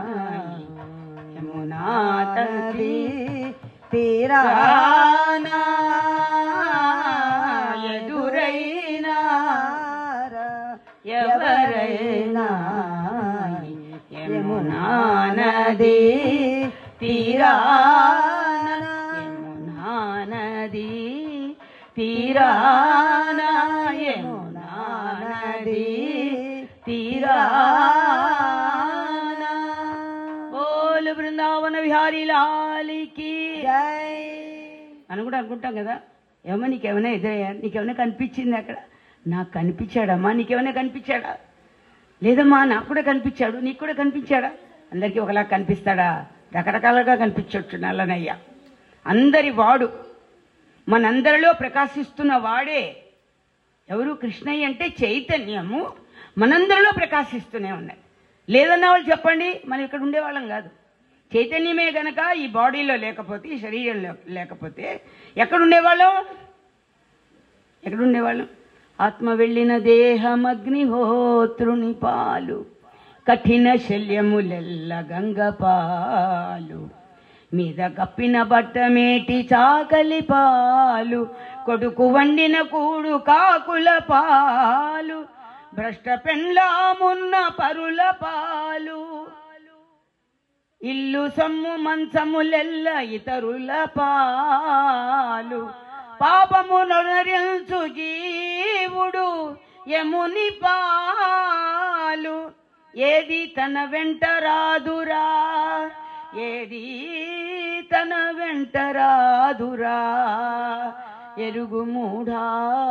యమునా తల్లి తీరానా ఎదురైనా ఎవరైనా యమునా నది తీరాన యమునా నది తీరాన యమునా నది తీరాన బోలు బృందావన విహారీ లాలికి జై అని కూడా అనుకుంటాం కదా ఏమో నీకేమైనా ఎదురయ్యా నీకేమైనా కనిపించింది అక్కడ నాకు కనిపించాడమ్మా నీకేమైనా కనిపించాడా లేదమ్మా నాకు కూడా కనిపించాడు నీకు కూడా కనిపించాడా అందరికీ ఒకలా కనిపిస్తాడా రకరకాలుగా కనిపించవచ్చు నల్లనయ్య అందరి వాడు మనందరిలో ప్రకాశిస్తున్న వాడే ఎవరు కృష్ణయ్య అంటే చైతన్యము మనందరిలో ప్రకాశిస్తూనే ఉన్నాయి లేదన్న వాళ్ళు చెప్పండి మనం ఇక్కడ ఉండేవాళ్ళం కాదు చైతన్యమే గనక ఈ బాడీలో లేకపోతే ఈ శరీరంలో లేకపోతే ఎక్కడ ఉండేవాళ్ళం ఎక్కడ ఉండేవాళ్ళం ఆత్మ వెళ్ళిన దేహం అగ్నిహోత్రుని పాలు కఠిన శల్యములెల్ల గంగపాలు మీద కప్పిన బట్టమేటి చాకలి పాలు కొడుకు వండిన కూడు కాకుల పాలు భ్రష్ట పెండ్లామున్న పరుల పాలు ఇల్లు సమ్ము మంచములెల్ల ఇతరుల పాలు పాపము నొనరించు జీవుడు యముని పాలు ఏది తన వెంట రాదురా ఏది తన వెంట రాదురా ఎరుగు మూఢా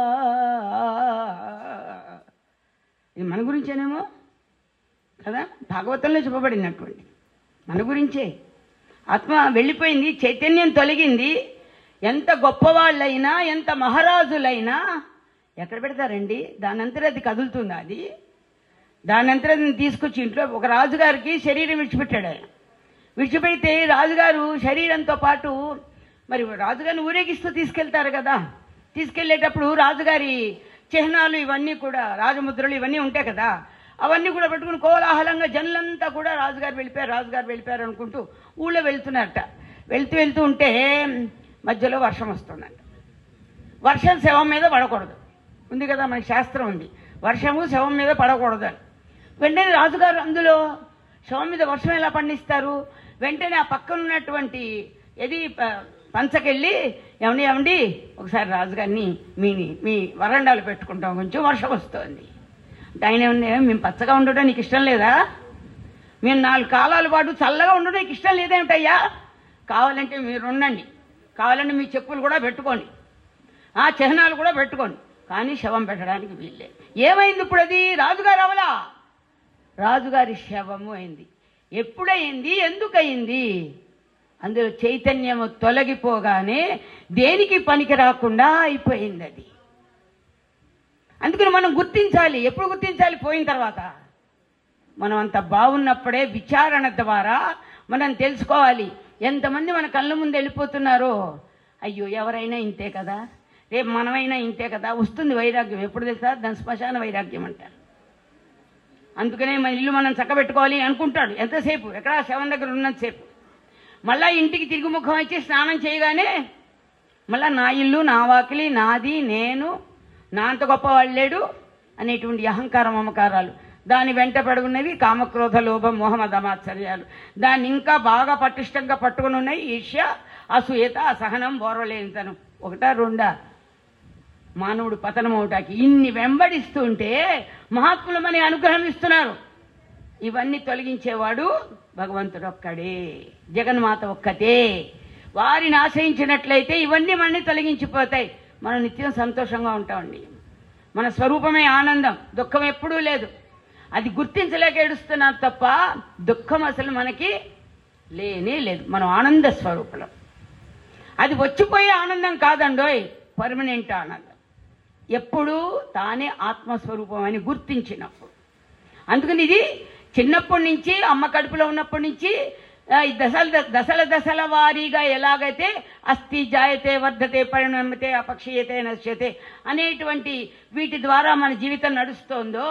ఇది మన గురించేనేమో కదా భాగవతంలో చెప్పబడినటువంటి మన గురించే ఆత్మ వెళ్ళిపోయింది చైతన్యం తొలగింది ఎంత గొప్పవాళ్ళైనా ఎంత మహారాజులైనా ఎక్కడ పెడతారండి దానంతరం అది కదులుతుందా అది దానంతరం అది తీసుకొచ్చి ఇంట్లో ఒక రాజుగారికి శరీరం విడిచిపెట్టాడు ఆయన విడిచిపెడితే రాజుగారు శరీరంతో పాటు మరి రాజుగారిని ఊరేగిస్తూ తీసుకెళ్తారు కదా తీసుకెళ్లేటప్పుడు రాజుగారి చిహ్నాలు ఇవన్నీ కూడా రాజముద్రలు ఇవన్నీ ఉంటాయి కదా అవన్నీ కూడా పెట్టుకుని కోలాహలంగా జనులంతా కూడా రాజుగారు వెళ్ళిపోయారు రాజుగారు వెళ్ళిపోయారు అనుకుంటూ ఊళ్ళో వెళ్తున్నారట వెళ్తూ వెళ్తూ ఉంటే మధ్యలో వర్షం వస్తుందంట వర్షం శవం మీద పడకూడదు ఉంది కదా మనకి శాస్త్రం ఉంది వర్షము శవం మీద పడకూడదు అని వెంటనే రాజుగారు అందులో శవం మీద వర్షం ఎలా పండిస్తారు వెంటనే ఆ పక్కన ఉన్నటువంటి ఏది ప- పంచకెళ్ళి ఏమండి ఏమండి ఒకసారి రాజుగారిని మీ మీ వరండాలు పెట్టుకుంటాం కొంచెం వర్షం వస్తుంది అంటే ఆయన ఏమన్నా మేము పచ్చగా ఉండడం నీకు ఇష్టం లేదా మేము నాలుగు కాలాల పాటు చల్లగా ఉండడం నీకు ఇష్టం లేదేమిటయ్యా కావాలంటే మీరు ఉండండి కావాలంటే మీ చెప్పులు కూడా పెట్టుకోండి ఆ చిహ్నాలు కూడా పెట్టుకోండి కానీ శవం పెట్టడానికి వీల్లేదు ఏమైంది ఇప్పుడు అది రాజుగారు అవలా రాజుగారి శవము అయింది ఎప్పుడయింది ఎందుకయింది అందులో చైతన్యము తొలగిపోగానే దేనికి పనికి రాకుండా అయిపోయింది అది అందుకని మనం గుర్తించాలి ఎప్పుడు గుర్తించాలి పోయిన తర్వాత మనం అంత బాగున్నప్పుడే విచారణ ద్వారా మనం తెలుసుకోవాలి ఎంతమంది మన కళ్ళ ముందు వెళ్ళిపోతున్నారో అయ్యో ఎవరైనా ఇంతే కదా రేపు మనమైనా ఇంతే కదా వస్తుంది వైరాగ్యం ఎప్పుడు తెలుసా దాని శ్మశాన వైరాగ్యం అంటారు అందుకనే మన ఇల్లు మనం చక్కబెట్టుకోవాలి అనుకుంటాడు ఎంతసేపు ఎక్కడ శవం దగ్గర ఉన్నంతసేపు మళ్ళా ఇంటికి తిరిగి ముఖం వచ్చి స్నానం చేయగానే మళ్ళా నా ఇల్లు నా వాకిలి నాది నేను నా అంత గొప్పవాళ్ళు లేడు అనేటువంటి అహంకారం మమకారాలు దాని వెంట పడుకున్నవి కామక్రోధ లోభ మోహమదమాశ్చర్యాలు దాన్ని ఇంకా బాగా పటిష్టంగా పట్టుకుని ఉన్నాయి ఈర్ష్య అసూయత అసహనం ఓర్వలేనితనం ఒకటా రెండా మానవుడు పతనం అవటానికి ఇన్ని వెంబడిస్తుంటే మహాత్ములు మనకి అనుగ్రహం ఇస్తున్నారు ఇవన్నీ తొలగించేవాడు భగవంతుడు ఒక్కడే జగన్మాత ఒక్కతే వారిని ఆశ్రయించినట్లయితే ఇవన్నీ మనని తొలగించిపోతాయి మనం నిత్యం సంతోషంగా ఉంటామండి మన స్వరూపమే ఆనందం దుఃఖం ఎప్పుడూ లేదు అది గుర్తించలేక ఏడుస్తున్నాం తప్ప దుఃఖం అసలు మనకి లేనే లేదు మనం ఆనంద స్వరూపులం అది వచ్చిపోయే ఆనందం కాదండోయ్ పర్మనెంట్ ఆనందం ఎప్పుడూ తానే ఆత్మస్వరూపం అని గుర్తించినప్పుడు అందుకని ఇది చిన్నప్పటి నుంచి అమ్మ కడుపులో ఉన్నప్పటి నుంచి ఆ, ఈ దశల దశల దశల వారీగా ఎలాగైతే అస్థి జాయతే వర్ధతే పరిణమతే అపక్షయతే నశ్యతే అనేటువంటి వీటి ద్వారా మన జీవితం నడుస్తోందో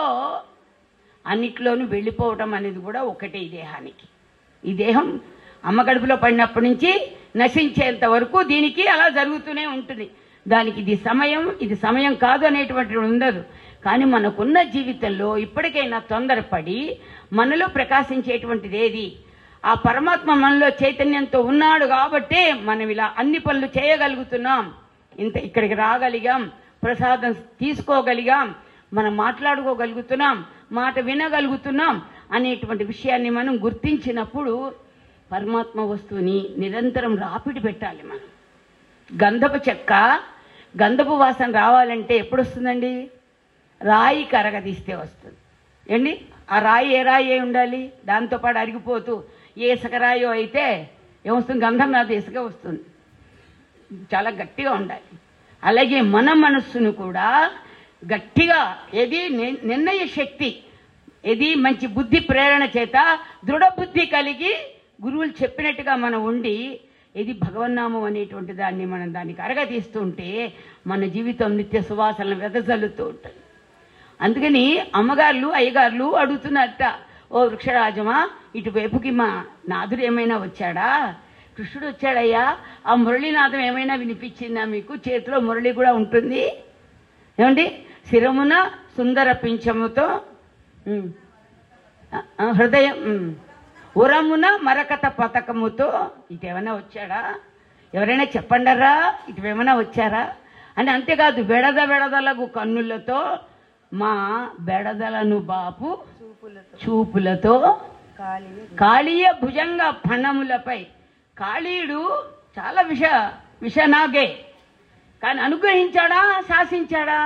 అన్నిట్లోనూ వెళ్ళిపోవటం అనేది కూడా ఒకటే ఈ దేహానికి ఈ దేహం అమ్మ కడుపులో పడినప్పటి నుంచి నశించేంత వరకు దీనికి అలా జరుగుతూనే ఉంటుంది దానికి ఇది సమయం ఇది సమయం కాదు అనేటువంటిది ఉండదు కానీ మనకున్న జీవితంలో ఇప్పటికైనా తొందరపడి మనలో ప్రకాశించేటువంటిది ఏది ఆ పరమాత్మ మనలో చైతన్యంతో ఉన్నాడు కాబట్టే మనం ఇలా అన్ని పనులు చేయగలుగుతున్నాం ఇంత ఇక్కడికి రాగలిగాం ప్రసాదం తీసుకోగలిగాం మనం మాట్లాడుకోగలుగుతున్నాం మాట వినగలుగుతున్నాం అనేటువంటి విషయాన్ని మనం గుర్తించినప్పుడు పరమాత్మ వస్తువుని నిరంతరం రాపిడి పెట్టాలి మనం గంధపు చెక్క గంధపు వాసన రావాలంటే ఎప్పుడు వస్తుందండి రాయి కరగదీస్తే వస్తుంది ఏండి ఆ రాయి ఏ రాయి అయి ఉండాలి దాంతోపాటు అరిగిపోతూ ఏ ఇసుక రాయో అయితే ఏమొస్తుంది గంధం రాదు ఇసుక వస్తుంది చాలా గట్టిగా ఉండాలి అలాగే మన మనస్సును కూడా గట్టిగా ఏది ని- నిర్ణయ శక్తి ఏది మంచి బుద్ధి ప్రేరణ చేత దృఢ బుద్ధి కలిగి గురువులు చెప్పినట్టుగా మనం ఉండి ఇది భగవన్నామం అనేటువంటి దాన్ని మనం దానికి అరగదీస్తుంటే మన జీవితం నిత్య సువాసనలు వెదజల్లుతూ ఉంటుంది అందుకని అమ్మగారులు అయ్యగారులు అడుగుతున్నారట ఓ వృక్షరాజమా ఇటువైపుకి మా నాదుడు ఏమైనా వచ్చాడా కృష్ణుడు వచ్చాడయ్యా ఆ మురళీనాథం ఏమైనా వినిపించిందా మీకు చేతిలో మురళి కూడా ఉంటుంది ఏమండి శిరమున సుందర పింఛముతో ఉమ్, ఆ, ఆ, హృదయం ఉమ్, ఉరమున మరకత పతకముతో ఇటేమైనా వచ్చాడా ఎవరైనా చెప్పండరా ఇటువేమైనా వచ్చారా అని అంతేకాదు బెడద బెడదలకు కన్నులతో మా బెడదలను బాపు చూపులతో చూపులతో కాళీ కాళీయ భుజంగ ఫణములపై కాళీయుడు చాలా విష విషనాగే కానీ అనుగ్రహించాడా శాసించాడా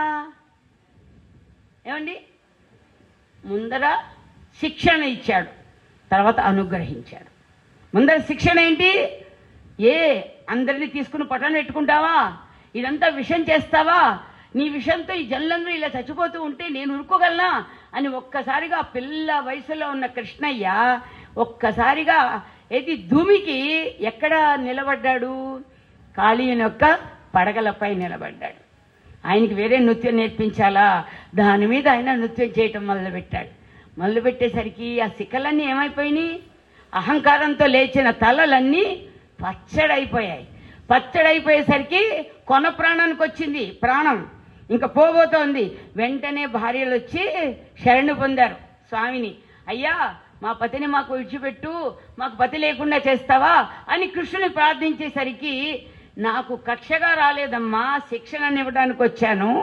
ఏమండి ముందర శిక్షణ ఇచ్చాడు తర్వాత అనుగ్రహించాడు ముందర శిక్షణ ఏంటి ఏ అందరినీ తీసుకుని పట్టణం పెట్టుకుంటావా ఇదంతా విషం చేస్తావా నీ విషంతో ఈ జల్లందరూ ఇలా చచ్చిపోతూ ఉంటే నేను ఉరుకోగలనా అని ఒక్కసారిగా ఆ పిల్ల వయసులో ఉన్న కృష్ణయ్య ఒక్కసారిగా ఏది భూమికి ఎక్కడ నిలబడ్డాడు కాళీయుని యొక్క పడగలపై నిలబడ్డాడు ఆయనకి వేరే నృత్యం నేర్పించాలా దాని మీద ఆయన నృత్యం చేయటం మొదలుపెట్టాడు మొదలుపెట్టేసరికి ఆ శిఖలన్నీ ఏమైపోయినాయి అహంకారంతో లేచిన తలలన్నీ పచ్చడైపోయాయి పచ్చడైపోయేసరికి కొన ప్రాణానికి వచ్చింది ప్రాణం ఇంకా పోబోతోంది వెంటనే భార్యలు వచ్చి శరణు పొందారు స్వామిని అయ్యా మా పతిని మాకు విడిచిపెట్టు మాకు పతి లేకుండా చేస్తావా అని కృష్ణుని ప్రార్థించేసరికి నాకు కక్షగా రాలేదమ్మా శిక్షణ ఇవ్వడానికి వచ్చాను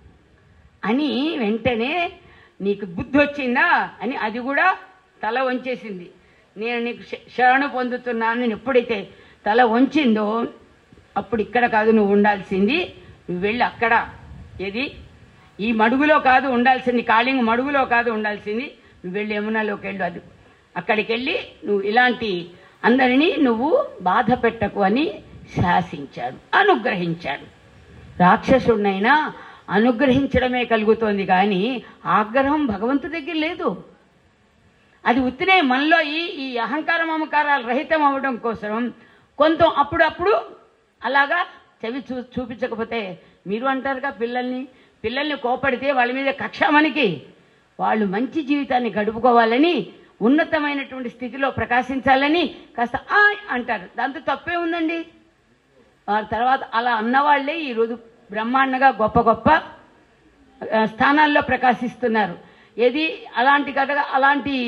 అని వెంటనే నీకు బుద్ధి వచ్చిందా అని అది కూడా తల వంచేసింది నేను నీకు శ- శరణు పొందుతున్నాను నేను ఎప్పుడైతే తల వంచిందో అప్పుడు ఇక్కడ కాదు నువ్వు ఉండాల్సింది నువ్వు వెళ్ళి అక్కడ ఏది ఈ మడుగులో కాదు ఉండాల్సింది కాళింగ మడుగులో కాదు ఉండాల్సింది నువ్వు వెళ్ళి యమునాలోకి వెళ్ళు అది అక్కడికి వెళ్ళి నువ్వు ఇలాంటి అందరినీ నువ్వు బాధ పెట్టకు అని శాసించాడు అనుగ్రహించాడు రాక్షసుడినైనా అనుగ్రహించడమే కలుగుతోంది కానీ ఆగ్రహం భగవంతు దగ్గర లేదు అది ఉత్తినే మనలో ఈ ఈ అహంకార మమకారాలు రహితం అవ్వడం కోసం కొంత అప్పుడప్పుడు అలాగా చెవి చూ చూపించకపోతే మీరు అంటారుగా పిల్లల్ని పిల్లల్ని కోపడితే వాళ్ళ మీద కక్ష మనకి వాళ్ళు మంచి జీవితాన్ని గడుపుకోవాలని ఉన్నతమైనటువంటి స్థితిలో ప్రకాశించాలని కాస్త ఆ అంటారు దాంతో తప్పే ఉందండి ఆ తర్వాత అలా అన్నవాళ్లే ఈరోజు బ్రహ్మాండంగా గొప్ప గొప్ప ఆ, స్థానాల్లో ప్రకాశిస్తున్నారు ఏది అలాంటి కథ అలాంటి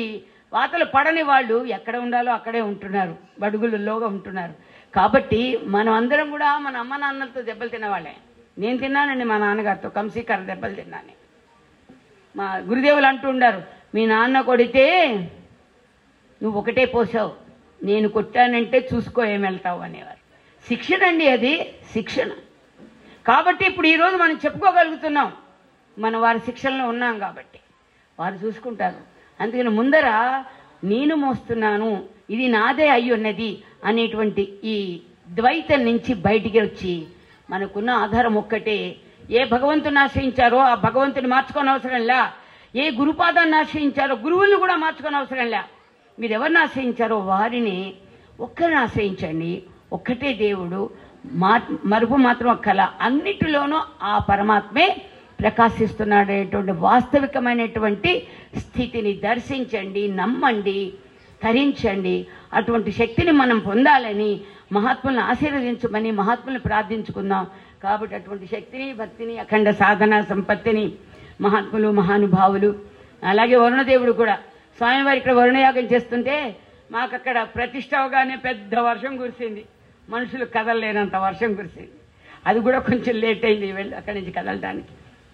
వాతలు పడని వాళ్ళు ఎక్కడ ఉండాలో అక్కడే ఉంటున్నారు బడుగులలోగా ఉంటున్నారు కాబట్టి మనం అందరం కూడా మన అమ్మ నాన్నలతో దెబ్బలు తినవాళ్ళే నేను తిన్నానండి మా నాన్నగారితో కంసీకర దెబ్బలు తిన్నాను మా గురుదేవులు అంటూ ఉండారు మీ నాన్న కొడితే నువ్వు ఒకటే పోసావు నేను కొట్టానంటే చూసుకో ఏం వెళ్తావు అనేవారు శిక్షణ అండి అది శిక్షణ కాబట్టి ఇప్పుడు ఈరోజు మనం చెప్పుకోగలుగుతున్నాం మన వారి శిక్షణలో ఉన్నాం కాబట్టి వారు చూసుకుంటారు అందుకని ముందర నేను మోస్తున్నాను ఇది నాదే అయి ఉన్నది అనేటువంటి ఈ ద్వైతం నుంచి బయటికి వచ్చి మనకున్న ఆధారం ఒక్కటే ఏ భగవంతుని ఆశ్రయించారో ఆ భగవంతుని మార్చుకోని అవసరంలా ఏ గురుపాదాన్ని ఆశ్రయించారో గురువుల్ని కూడా మార్చుకోని అవసరంలా మీరు ఎవరిని ఆశ్రయించారో వారిని ఒక్కరిని ఆశ్రయించండి ఒక్కటే దేవుడు మా మరుపు మాత్రం కళ అన్నిటిలోనూ ఆ పరమాత్మే ప్రకాశిస్తున్నాడనేటువంటి వాస్తవికమైనటువంటి స్థితిని దర్శించండి నమ్మండి తరించండి అటువంటి శక్తిని మనం పొందాలని మహాత్ములను ఆశీర్వదించమని మహాత్ములను ప్రార్థించుకుందాం కాబట్టి అటువంటి శక్తిని భక్తిని అఖండ సాధన సంపత్తిని మహాత్ములు మహానుభావులు అలాగే వరుణదేవుడు కూడా స్వామివారి ఇక్కడ వరుణయాగం చేస్తుంటే మాకు అక్కడ ప్రతిష్ట అవగానే పెద్ద వర్షం కురిసింది మనుషులు కదలలేనంత వర్షం కురిసింది అది కూడా కొంచెం లేట్ అయింది వెళ్ళి అక్కడి నుంచి కదలడానికి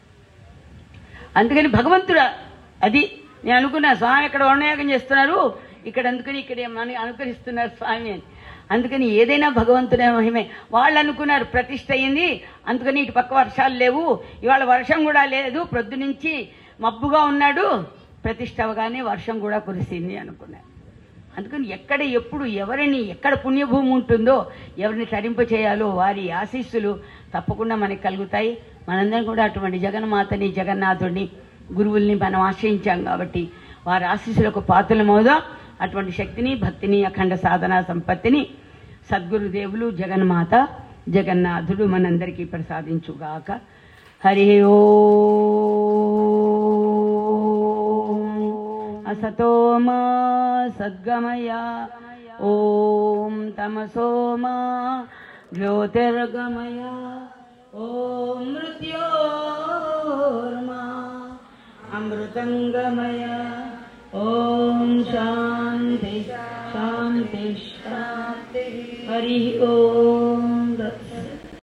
అందుకని భగవంతుడు అది నేను అనుకున్నా స్వామి ఇక్కడ వర్ణయాగం చేస్తున్నారు ఇక్కడ అందుకని ఇక్కడ మన అనుకరిస్తున్నారు స్వామి అని అందుకని ఏదైనా భగవంతుడే మహిమే వాళ్ళు అనుకున్నారు ప్రతిష్ట అయింది అందుకని ఇటు పక్క వర్షాలు లేవు ఇవాళ వర్షం కూడా లేదు ప్రొద్దు నుంచి మబ్బుగా ఉన్నాడు ప్రతిష్ట అవగానే వర్షం కూడా కురిసింది అనుకున్నారు అందుకని ఎక్కడ ఎప్పుడు ఎవరిని ఎక్కడ పుణ్యభూమి ఉంటుందో ఎవరిని తరింప చేయాలో వారి ఆశీస్సులు తప్పకుండా మనకి కలుగుతాయి మనందరం కూడా అటువంటి జగన్మాతని జగన్నాథుడిని గురువుల్ని మనం ఆశ్రయించాం కాబట్టి వారి ఆశీస్సులకు పాత్రలమవుదాం అటువంటి శక్తిని భక్తిని అఖండ సాధన సంపత్తిని సద్గురుదేవులు జగన్మాత జగన్నాథుడు మనందరికీ ప్రసాదించుగాక హరి ఓ असतो मा सद्गमय ॐ तमसो मा ज्योतिर्गमय ॐ मृत्योर्मा अमृतङ्गमय ॐ शान्ति शान्ति शान्ति हरिः ॐ